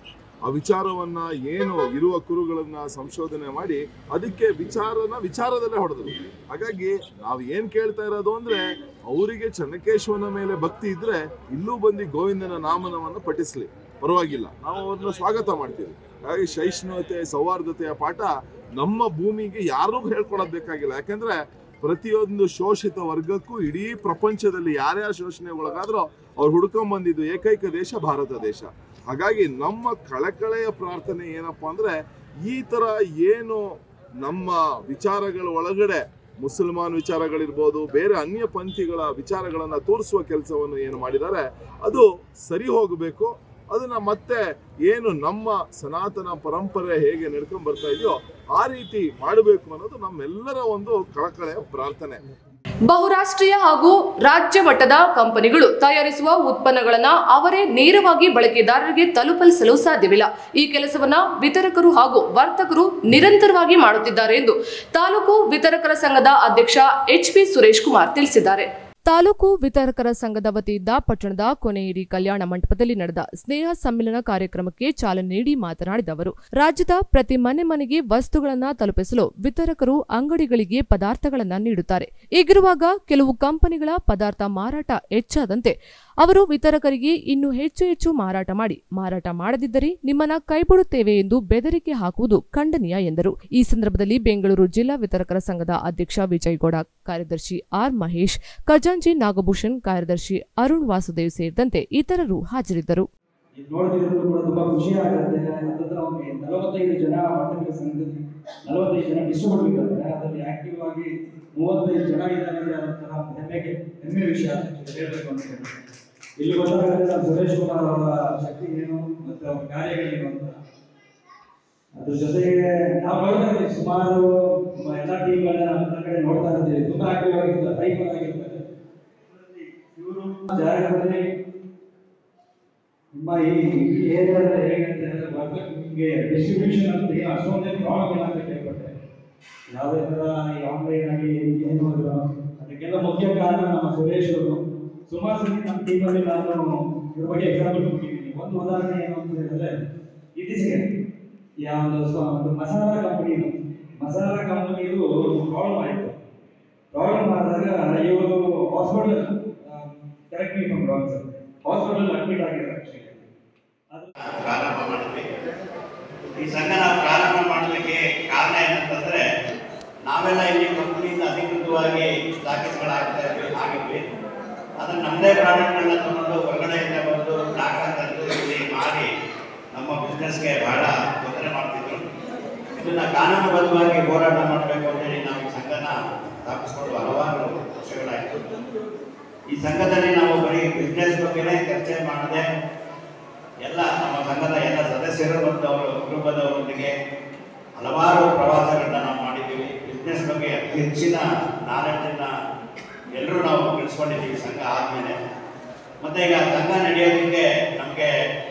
ಆ ವಿಚಾರವನ್ನ ಏನು ಇರುವ ಕುರುಗಳನ್ನ ಸಂಶೋಧನೆ ಮಾಡಿ ಅದಕ್ಕೆ ವಿಚಾರನ ವಿಚಾರದಲ್ಲೇ ಹೊಡೆದ್ರು ಹಾಗಾಗಿ ನಾವು ಏನ್ ಕೇಳ್ತಾ ಇರೋದು ಅಂದ್ರೆ ಅವರಿಗೆ ಚನ್ನಕೇಶವನ ಮೇಲೆ ಭಕ್ತಿ ಇದ್ರೆ ಇಲ್ಲೂ ಬಂದು ಗೋವಿಂದನ ನಾಮನವನ್ನು ಪಠಿಸ್ಲಿ ಪರವಾಗಿಲ್ಲ ನಾವು ಅವ್ರನ್ನ ಸ್ವಾಗತ ಮಾಡ್ತೀವಿ ಹಾಗಾಗಿ ಸಹಿಷ್ಣುತೆ ಸೌಹಾರ್ದತೆಯ ಪಾಠ ನಮ್ಮ ಭೂಮಿಗೆ ಯಾರೂ ಹೇಳ್ಕೊಳೋದ್ ಬೇಕಾಗಿಲ್ಲ ಯಾಕಂದ್ರೆ ಪ್ರತಿಯೊಂದು ಶೋಷಿತ ವರ್ಗಕ್ಕೂ ಇಡೀ ಪ್ರಪಂಚದಲ್ಲಿ ಯಾರ್ಯಾರು ಶೋಷಣೆ ಒಳಗಾದ್ರೂ ಅವ್ರು ಹುಡ್ಕೊಂಡ್ ಬಂದಿದ್ದು ಏಕೈಕ ದೇಶ ಭಾರತ ದೇಶ ಹಾಗಾಗಿ ನಮ್ಮ ಕಳಕಳೆಯ ಪ್ರಾರ್ಥನೆ ಏನಪ್ಪಾ ಅಂದ್ರೆ ಈ ತರ ಏನು ನಮ್ಮ ವಿಚಾರಗಳ ಒಳಗಡೆ ಮುಸಲ್ಮಾನ್ ವಿಚಾರಗಳಿರ್ಬೋದು ಬೇರೆ ಅನ್ಯ ಪಂಥಿಗಳ ವಿಚಾರಗಳನ್ನ ತೋರಿಸುವ ಕೆಲಸವನ್ನು ಏನು ಮಾಡಿದ್ದಾರೆ ಅದು ಸರಿ ಹೋಗಬೇಕು ಅದನ್ನ ಮತ್ತೆ ಏನು ನಮ್ಮ ಸನಾತನ ಪರಂಪರೆ ಹೇಗೆ ನಡ್ಕೊಂಡ್ ಬರ್ತಾ ಇದೆಯೋ ಆ ರೀತಿ ಮಾಡಬೇಕು ಅನ್ನೋದು ನಮ್ಮೆಲ್ಲರ ಒಂದು ಕಳಕಳೆಯ ಪ್ರಾರ್ಥನೆ ಬಹುರಾಷ್ಟ್ರೀಯ ಹಾಗೂ ರಾಜ್ಯ ಮಟ್ಟದ ಕಂಪನಿಗಳು ತಯಾರಿಸುವ ಉತ್ಪನ್ನಗಳನ್ನ ಅವರೇ ನೇರವಾಗಿ ಬಳಕೆದಾರರಿಗೆ ತಲುಪಿಸಲು ಸಾಧ್ಯವಿಲ್ಲ ಈ ಕೆಲಸವನ್ನ ವಿತರಕರು ಹಾಗೂ ವರ್ತಕರು ನಿರಂತರವಾಗಿ ಮಾಡುತ್ತಿದ್ದಾರೆ ಎಂದು ತಾಲೂಕು ವಿತರಕರ ಸಂಘದ ಅಧ್ಯಕ್ಷ ಎಚ್ ಪಿ ಸುರೇಶ್ ಕುಮಾರ್ ತಿಳಿಸಿದ್ದಾರೆ ತಾಲೂಕು ವಿತರಕರ ಸಂಘದ ವತಿಯಿಂದ ಪಟ್ಟಣದ ಕೊನೆಯಿರಿ ಕಲ್ಯಾಣ ಮಂಟಪದಲ್ಲಿ ನಡೆದ ಸ್ನೇಹ ಸಮ್ಮಿಲನ ಕಾರ್ಯಕ್ರಮಕ್ಕೆ ಚಾಲನೆ ನೀಡಿ ಮಾತನಾಡಿದ ಅವರು ರಾಜ್ಯದ ಪ್ರತಿ ಮನೆ ಮನೆಗೆ ವಸ್ತುಗಳನ್ನ ತಲುಪಿಸಲು ವಿತರಕರು ಅಂಗಡಿಗಳಿಗೆ ಪದಾರ್ಥಗಳನ್ನ ನೀಡುತ್ತಾರೆ ಹೀಗಿರುವಾಗ ಕೆಲವು ಕಂಪನಿಗಳ ಪದಾರ್ಥ ಮಾರಾಟ ಹೆಚ್ಚಾದಂತೆ ಅವರು ವಿತರಕರಿಗೆ ಇನ್ನೂ ಹೆಚ್ಚು ಹೆಚ್ಚು ಮಾರಾಟ ಮಾಡಿ ಮಾರಾಟ ಮಾಡದಿದ್ದರೆ ನಿಮ್ಮನ್ನ ಕೈಬಿಡುತ್ತೇವೆ ಎಂದು ಬೆದರಿಕೆ ಹಾಕುವುದು ಖಂಡನೀಯ ಎಂದರು ಈ ಸಂದರ್ಭದಲ್ಲಿ ಬೆಂಗಳೂರು ಜಿಲ್ಲಾ ವಿತರಕರ ಸಂಘದ ಅಧ್ಯಕ್ಷ ವಿಜಯಗೌಡ ಕಾರ್ಯದರ್ಶಿ ಆರ್ ಮಹೇಶ್ ಖಜಾಂಚಿ ನಾಗಭೂಷಣ್ ಕಾರ್ಯದರ್ಶಿ ಅರುಣ್ ವಾಸುದೇವ್ ಸೇರಿದಂತೆ ಇತರರು ಹಾಜರಿದ್ದರು ಇದು ನೋಡ್ತಿದ್ರು ಕೂಡ ತುಂಬಾ ಖುಷಿ ಆಗುತ್ತೆ ಹತ್ತತ್ರ ಒಂದು ನಲವತ್ತೈದು ಜನ ವರ್ತಕರ ಸಂಘದಲ್ಲಿ ನಲವತ್ತೈದು ಜನ ಡಿಸ್ಟ್ರಿಬ್ಯೂಟರ್ ಇದ್ದಾರೆ ಅದರಲ್ಲಿ ಆಕ್ಟಿವ್ ಆಗಿ ಮೂವತ್ತೈದು ಜನ ಇದ್ದಾರೆ ಅಂದ್ರೆ ಅದೊಂಥರ ಒಂದು ಹೆಮ್ಮೆಗೆ ಹೆಮ್ಮೆ ವಿಷಯ ಹೇಳ್ಬೇಕು ಅಂತ ಹೇಳಿದ್ರೆ ಇಲ್ಲಿ ಗೊತ್ತಾಗುತ್ತೆ ನಮ್ಮ ಸುರೇಶ್ ಕುಮಾರ್ ಅವರ ಶಕ್ತಿ ಏನು ಮತ್ತೆ ಅವರ ಕಾರ್ಯಗಳೇನು ಅಂತ ಅದ್ರ ಜೊತೆಗೆ ನಾವು ನೋಡ್ತಾ ಇದ್ದೀವಿ ಸುಮಾರು ಮ- ಎಲ್ಲ ಟೀಮ್ಗಳನ್ನ ನಮ್ಮ ಕಡೆ ನೋಡ್ತಾ ಇರ್ತೀವಿ ತುಂಬಾ ಆಕ್ಟಿವ್ ಆಗಿರ್ತಾರೆ ರೈತರು ಆಗಿರ್ತಾರೆ ಇವರು ಜಾಗದಲ್ಲಿ ನಿಮ್ಮ ಈ ಈ ಏರಿಯಾದಲ್ಲಿ ಹೇಗೆ ಅಂತ ಹೇಳಿದ್ರೆ ವರ್ಗ ನಿಮಗೆ ಡಿಸ್ಟ್ರಿಬ್ಯೂಷನ್ ಅಂತ ಏನು ಅಷ್ಟೊಂದೇ ಪ್ರಾಬ್ಲಮ್ ಇಲ್ಲ ಅಂತ ಕೇಳ್ಪಟ್ಟೆ ಯಾವುದೇ ಥರ ಈ ಆನ್ಲೈನ್ ಆಗಿ ಏನು ಅದು ಅದಕ್ಕೆಲ್ಲ ಮುಖ್ಯ ಕಾರಣ ನಮ್ಮ ಸುರೇಶ್ ಅವರು ಸುಮಾರು ಸತಿ ನಮ್ಮ ಟೀಮಲ್ಲಿ ನಾನು ಇದ್ರ ಬಗ್ಗೆ ಎಕ್ಸಾಂಪಲ್ ಕೊಟ್ಟಿದ್ದೀನಿ ಒಂದು ಉದಾಹರಣೆ ಏನು ಅಂತ ಹೇಳಿದ್ರೆ ಇತ್ತೀಚೆಗೆ ಯಾವುದು ಸ- ಒಂದು ಮಸಾಲ ಕಂಪನಿದು ಮಸಾಲ ಕಂಪನಿದು ಪ್ರಾಬ್ಲಮ್ ಆಯಿತು ಪ್ರಾಬ್ಲಮ್ ಆದಾಗ ಇವರು hospital correct me from wrong sir hospital admit ಆಗಿದ್ದಾರೆ actually. ಪ್ರಾರಂಭ ಮಾಡಿದ್ವಿ ಈ ಸಂಘ ನಾವು ಪ್ರಾರಂಭ ಮಾಡಲಿಕ್ಕೆ ಕಾರಣ ಏನಂತಂದ್ರೆ ನಾವೆಲ್ಲ ಇಲ್ಲಿ ಕಂಪನಿಯಿಂದ ಅಧಿಕೃತವಾಗಿ ಸ್ಥಾಪಿತಗಳಾಗ್ತಾ ಇದ್ವಿ ಆಗಿದ್ವಿ ಅದನ್ನ ನಮ್ಮದೇ ಪ್ರಾಡಕ್ಟ್ಗಳನ್ನ ತಗೊಂಡು ಹೊರಗಡೆಯಿಂದ ಬಂದು ಟಾಟಾ ತಂದು ಇಲ್ಲಿ ಮಾರಿ ನಮ್ಮ ಬಿಸ್ನೆಸ್ಗೆ ಬಹಳ ತೊಂದರೆ ಮಾಡ್ತಿದ್ರು ಇದನ್ನ ಕಾನೂನುಬದ್ಧವಾಗಿ ಹೋರಾಟ ಮಾಡಬೇಕು ಅಂತೇಳಿ ನಾವು ಈ ಸಂಘನ ಸ್ಥಾಪಿಸಿಕೊಂಡು ಹಲವಾರು ವರ್ಷಗಳಾಯಿತು ಈ ಸಂಘದಲ್ಲಿ ನಾವು ಬರೀ ಬಿಸ್ನೆಸ್ ಬಗ್ಗೆನೇ ಚರ್ಚೆ ಮಾಡದೆ ಎಲ್ಲ ನಮ್ಮ ಸಂಘದ ಎಲ್ಲ ಸದಸ್ಯರು ಮತ್ತು ಅವರ ಕುಟುಂಬದವರೊಂದಿಗೆ ಹಲವಾರು ಪ್ರವಾಸಗಳನ್ನ ನಾವು ಮಾಡಿದ್ದೀವಿ ಬಿಸ್ನೆಸ್ ಬಗ್ಗೆ ಅತಿ ಹೆಚ್ಚಿನ ನಾಲೆಡ್ಜನ್ನ ಎಲ್ಲರೂ ನಾವು ಬೆಳೆಸ್ಕೊಂಡಿದ್ದೀವಿ ಸಂಘ ಆದಮೇಲೆ ಮತ್ತೆ ಈಗ ಸಂಘ ನಡೆಯೋದಕ್ಕೆ ನಮಗೆ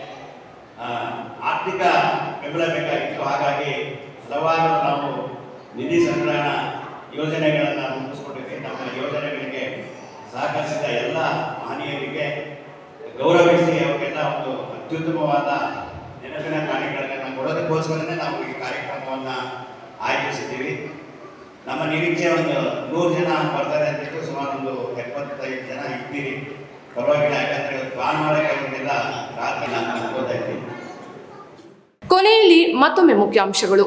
ಆರ್ಥಿಕ ಬೆಂಬಲ ಬೇಕಾಗಿತ್ತು ಹಾಗಾಗಿ ಹಲವಾರು ನಾವು ನಿಧಿ ಸಂಗ್ರಹಣ ಯೋಜನೆಗಳನ್ನು ರೂಪಿಸ್ಕೊಂಡಿದ್ವಿ ನಮ್ಮ ಯೋಜನೆಗಳಿಗೆ ಸಹಕರಿಸಿದ ಎಲ್ಲ ಮಹನೀಯರಿಗೆ ಗೌರವಿಸಿ ಅವರಿಗೆಲ್ಲ ಒಂದು ಅತ್ಯುತ್ತಮವಾದ ನೆನಪಿನ ಕಾರ್ಯಗಳನ್ನು ಕೊಡೋದಕ್ಕೋಸ್ಕರನೇ ನಾವು ಈ ಕಾರ್ಯಕ್ರಮವನ್ನು ಆಯೋಜಿಸಿದ್ದೀವಿ ನಮ್ಮ ನಿರೀಕ್ಷೆ ಒಂದು ನೂರು ಜನ ಬರ್ತಾರೆ ಅಂತಿದ್ದು ಸುಮಾರು ಒಂದು ಎಪ್ಪತ್ತೈದು ಜನ ಇದ್ದೀರಿ ಪರವಾಗಿಲ್ಲ ಯಾಕಂದ್ರೆ ಇವತ್ತು ಭಾನುವಾರ ಕೆಲವರಿಗೆಲ್ಲ ರಾತ್ರಿ ನಾನು ಅನ್ಕೋತಾ ಇದ್ದೀನಿ ಕೊನೆಯಲ್ಲಿ ಮತ್ತೊಮ್ಮೆ ಮುಖ್ಯಾಂಶಗಳು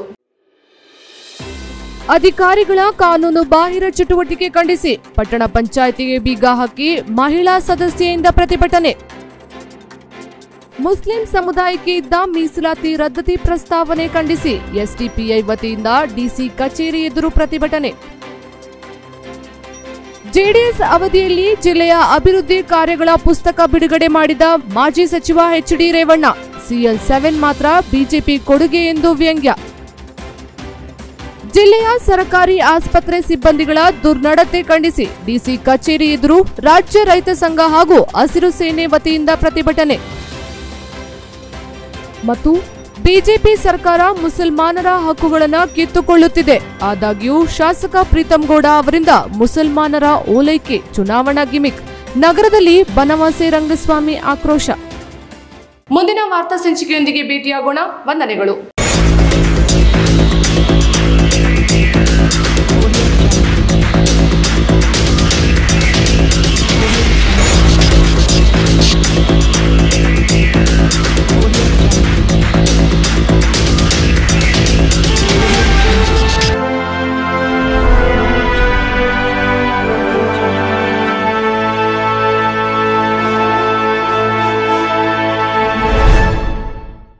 ಅಧಿಕಾರಿಗಳ ಕಾನೂನು ಬಾಹಿರ ಚಟುವಟಿಕೆ ಖಂಡಿಸಿ ಪಟ್ಟಣ ಪಂಚಾಯಿತಿಗೆ ಬೀಗ ಹಾಕಿ ಮಹಿಳಾ ಸದಸ್ಯೆಯಿಂದ ಪ್ರತಿಭಟನೆ ಮುಸ್ಲಿಂ ಸಮುದಾಯಕ್ಕೆ ಇದ್ದ ಮೀಸಲಾತಿ ರದ್ದತಿ ಪ್ರಸ್ತಾವನೆ ಖಂಡಿಸಿ ಎಸ್ಡಿಪಿಐ ವತಿಯಿಂದ ಡಿಸಿ ಕಚೇರಿ ಎದುರು ಪ್ರತಿಭಟನೆ ಜೆಡಿಎಸ್ ಅವಧಿಯಲ್ಲಿ ಜಿಲ್ಲೆಯ ಅಭಿವೃದ್ಧಿ ಕಾರ್ಯಗಳ ಪುಸ್ತಕ ಬಿಡುಗಡೆ ಮಾಡಿದ ಮಾಜಿ ಸಚಿವ H D Revanna CL seven ಮಾತ್ರ ಬಿಜೆಪಿ ಕೊಡುಗೆ ಎಂದು ವ್ಯಂಗ್ಯ ಜಿಲ್ಲೆಯ ಸರ್ಕಾರಿ ಆಸ್ಪತ್ರೆ ಸಿಬ್ಬಂದಿಗಳ ದುರ್ನಡತೆ ಖಂಡಿಸಿ ಡಿಸಿ ಕಚೇರಿ ಎದುರು ರಾಜ್ಯ ರೈತ ಸಂಘ ಹಾಗೂ ಹಸಿರು ಸೇನೆ ವತಿಯಿಂದ ಪ್ರತಿಭಟನೆ ಮತ್ತು ಬಿಜೆಪಿ ಸರ್ಕಾರ ಮುಸಲ್ಮಾನರ ಹಕ್ಕುಗಳನ್ನು ಕಿತ್ತುಕೊಳ್ಳುತ್ತಿದೆ ಆದಾಗ್ಯೂ ಶಾಸಕ ಪ್ರೀತಂ ಗೌಡ ಅವರಿಂದ ಮುಸಲ್ಮಾನರ ಓಲೈಕೆ ಚುನಾವಣಾ ಗಿಮಿಕ್ ನಗರದಲ್ಲಿ ಬನವಾಸಿ ರಂಗಸ್ವಾಮಿ ಆಕ್ರೋಶ ಮುಂದಿನ ವಾರ್ತಾ ಸಂಚಿಕೆಯೊಂದಿಗೆ ಭೇಟಿಯಾಗೋಣ ವಂದನೆಗಳು